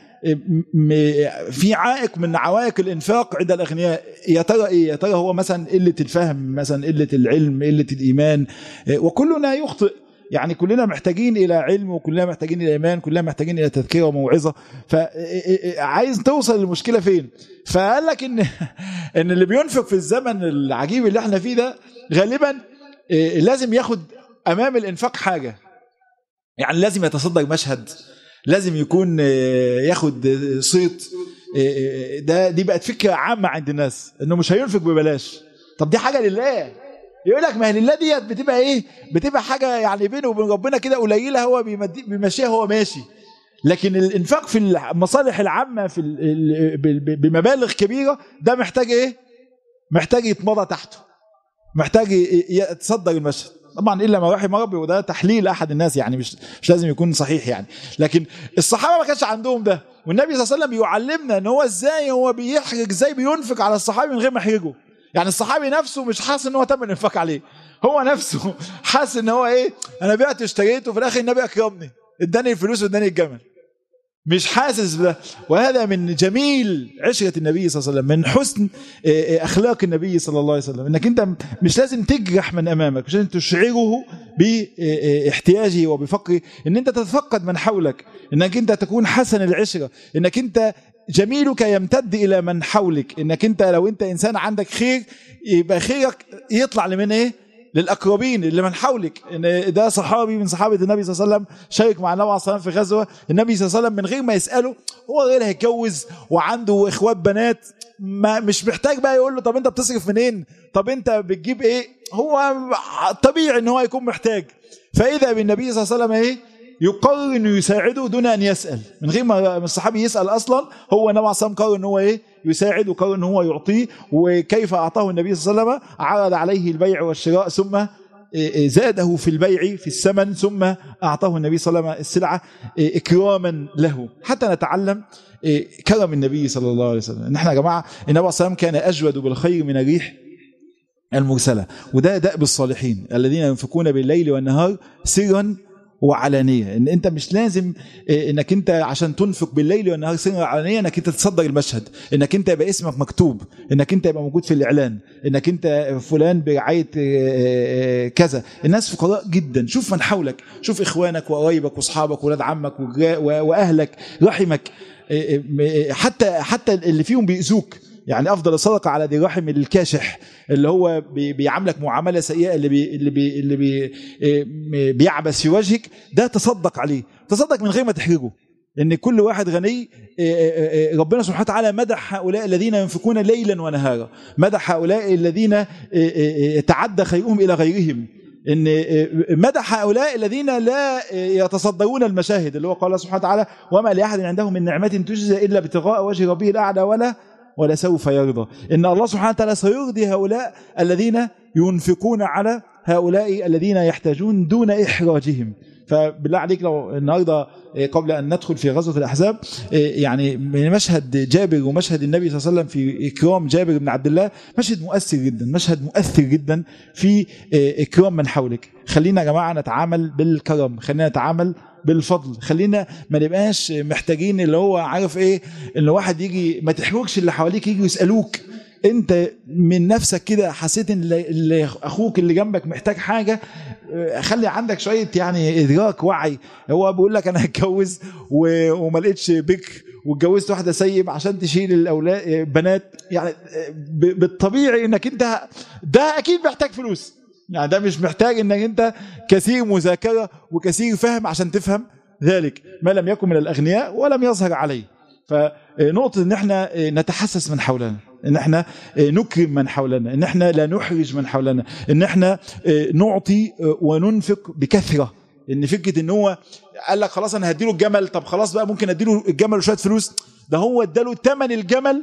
في عائق من عوائق الانفاق عند الاغنياء يا ترى ايه يا ترى هو مثلا قله الفهم مثلا قله العلم قله الايمان وكلنا يخطئ يعني كلنا محتاجين الى علم وكلنا محتاجين الى ايمان كلنا محتاجين الى تذكره وموعظه فعايز توصل للمشكله فين فقال لك ان ان اللي بينفق في الزمن العجيب اللي احنا فيه ده غالبا لازم ياخد امام الانفاق حاجه يعني لازم يتصدر مشهد لازم يكون ياخد صيت ده دي بقت فكره عامه عند الناس انه مش هينفق ببلاش طب دي حاجه لله يقول لك ما هي لله ديت بتبقى ايه بتبقى حاجه يعني بينه وبين ربنا كده قليله هو بيمشيها هو ماشي لكن الانفاق في المصالح العامه في بمبالغ كبيره ده محتاج ايه محتاج يتمضى تحته محتاج يتصدر المشهد طبعا الا ما رحم ربي وده تحليل احد الناس يعني مش مش لازم يكون صحيح يعني لكن الصحابه ما كانش عندهم ده والنبي صلى الله عليه وسلم بيعلمنا ان هو ازاي هو بيحرج ازاي بينفق على الصحابي من غير ما يحرجه يعني الصحابي نفسه مش حاسس ان هو تم الانفاق عليه هو نفسه حاسس ان هو ايه انا بعت اشتريت وفي الاخر النبي اكرمني اداني الفلوس واداني الجمل مش حاسس بده وهذا من جميل عشرة النبي صلى الله عليه وسلم من حسن أخلاق النبي صلى الله عليه وسلم إنك أنت مش لازم تجرح من أمامك مش لازم تشعره باحتياجه وبفقره إن أنت تتفقد من حولك إنك أنت تكون حسن العشرة إنك أنت جميلك يمتد إلى من حولك إنك أنت لو أنت إنسان عندك خير يبقى خيرك يطلع لمن إيه للاقربين اللي من حولك ان ده صحابي من صحابه النبي صلى الله عليه وسلم شارك مع النبي عليه الصلاه في غزوه النبي صلى الله عليه وسلم من غير ما يساله هو غير هيتجوز وعنده اخوات بنات ما مش محتاج بقى يقول له طب انت بتصرف منين طب انت بتجيب ايه هو طبيعي ان هو يكون محتاج فاذا بالنبي صلى الله عليه وسلم ايه يقرر انه يساعده دون ان يسال من غير ما الصحابي يسال اصلا هو النبي عليه الصلاه قرر ان هو ايه يساعد وقرر ان هو يعطيه وكيف اعطاه النبي صلى الله عليه وسلم عرض عليه البيع والشراء ثم زاده في البيع في الثمن ثم اعطاه النبي صلى الله عليه وسلم السلعه اكراما له حتى نتعلم كرم النبي صلى الله عليه وسلم ان احنا يا جماعه النبي صلى الله عليه وسلم كان اجود بالخير من الريح المرسله وده دأب الصالحين الذين ينفقون بالليل والنهار سرا وعلانيه ان انت مش لازم انك انت عشان تنفق بالليل والنهار سرا وعلانيه انك انت تصدر المشهد انك انت يبقى اسمك مكتوب انك انت يبقى موجود في الاعلان انك انت فلان برعايه كذا الناس فقراء جدا شوف من حولك شوف اخوانك وقرايبك واصحابك واولاد عمك واهلك رحمك حتى حتى اللي فيهم بيأذوك يعني افضل الصدقه على ذي رحم الكاشح اللي هو بيعاملك معامله سيئه اللي بي اللي بي اللي بي بيعبس في وجهك ده تصدق عليه تصدق من غير ما تحرجه ان كل واحد غني ربنا سبحانه وتعالى مدح هؤلاء الذين ينفقون ليلا ونهارا مدح هؤلاء الذين تعدى خيرهم الى غيرهم ان مدح هؤلاء الذين لا يتصدرون المشاهد اللي هو قال سبحانه وتعالى وما لاحد عنده من نعمه تجزى الا ابتغاء وجه ربه الاعلى ولا ولا سوف يرضى إن الله سبحانه وتعالى سيرضي هؤلاء الذين ينفقون على هؤلاء الذين يحتاجون دون إحراجهم فبالله عليك لو النهارده قبل ان ندخل في غزوه الاحزاب يعني من مشهد جابر ومشهد النبي صلى الله عليه وسلم في اكرام جابر بن عبد الله مشهد مؤثر جدا مشهد مؤثر جدا في اكرام من حولك خلينا يا جماعه نتعامل بالكرم خلينا نتعامل بالفضل خلينا ما نبقاش محتاجين اللي هو عارف ايه ان واحد يجي ما تحرجش اللي حواليك يجوا يسالوك انت من نفسك كده حسيت ان اللي اخوك اللي جنبك محتاج حاجه خلي عندك شويه يعني ادراك وعي هو بيقول لك انا هتجوز وما لقيتش بكر واتجوزت واحده سيب عشان تشيل الاولاد بنات يعني بالطبيعي انك انت ده اكيد محتاج فلوس يعني ده مش محتاج انك انت كثير مذاكره وكثير فهم عشان تفهم ذلك ما لم يكن من الاغنياء ولم يظهر عليه فنقطه ان احنا نتحسس من حولنا ان احنا نكرم من حولنا ان احنا لا نحرج من حولنا ان احنا نعطي وننفق بكثره ان فكره ان هو قال لك خلاص انا هديله الجمل طب خلاص بقى ممكن اديله الجمل وشويه فلوس ده هو اداله ثمن الجمل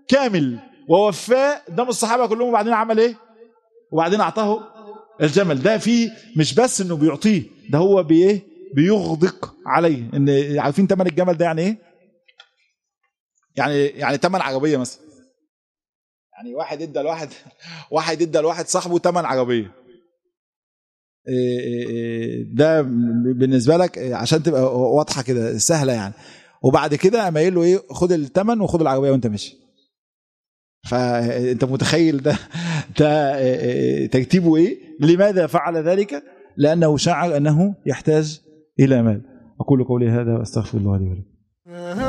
كامل ووفاه قدام الصحابه كلهم وبعدين عمل ايه وبعدين اعطاه الجمل ده فيه مش بس انه بيعطيه ده هو بايه بيغدق عليه ان عارفين ثمن الجمل ده يعني ايه يعني يعني ثمن عربيه مثلا يعني واحد ادى لواحد واحد ادى لواحد صاحبه ثمن عربيه ده بالنسبه لك عشان تبقى واضحه كده سهله يعني وبعد كده قام قايل له ايه خد الثمن وخد العربيه وانت ماشي فانت متخيل ده ده ترتيبه ايه لماذا فعل ذلك لانه شعر انه يحتاج الى مال اقول قولي هذا واستغفر الله لي ولكم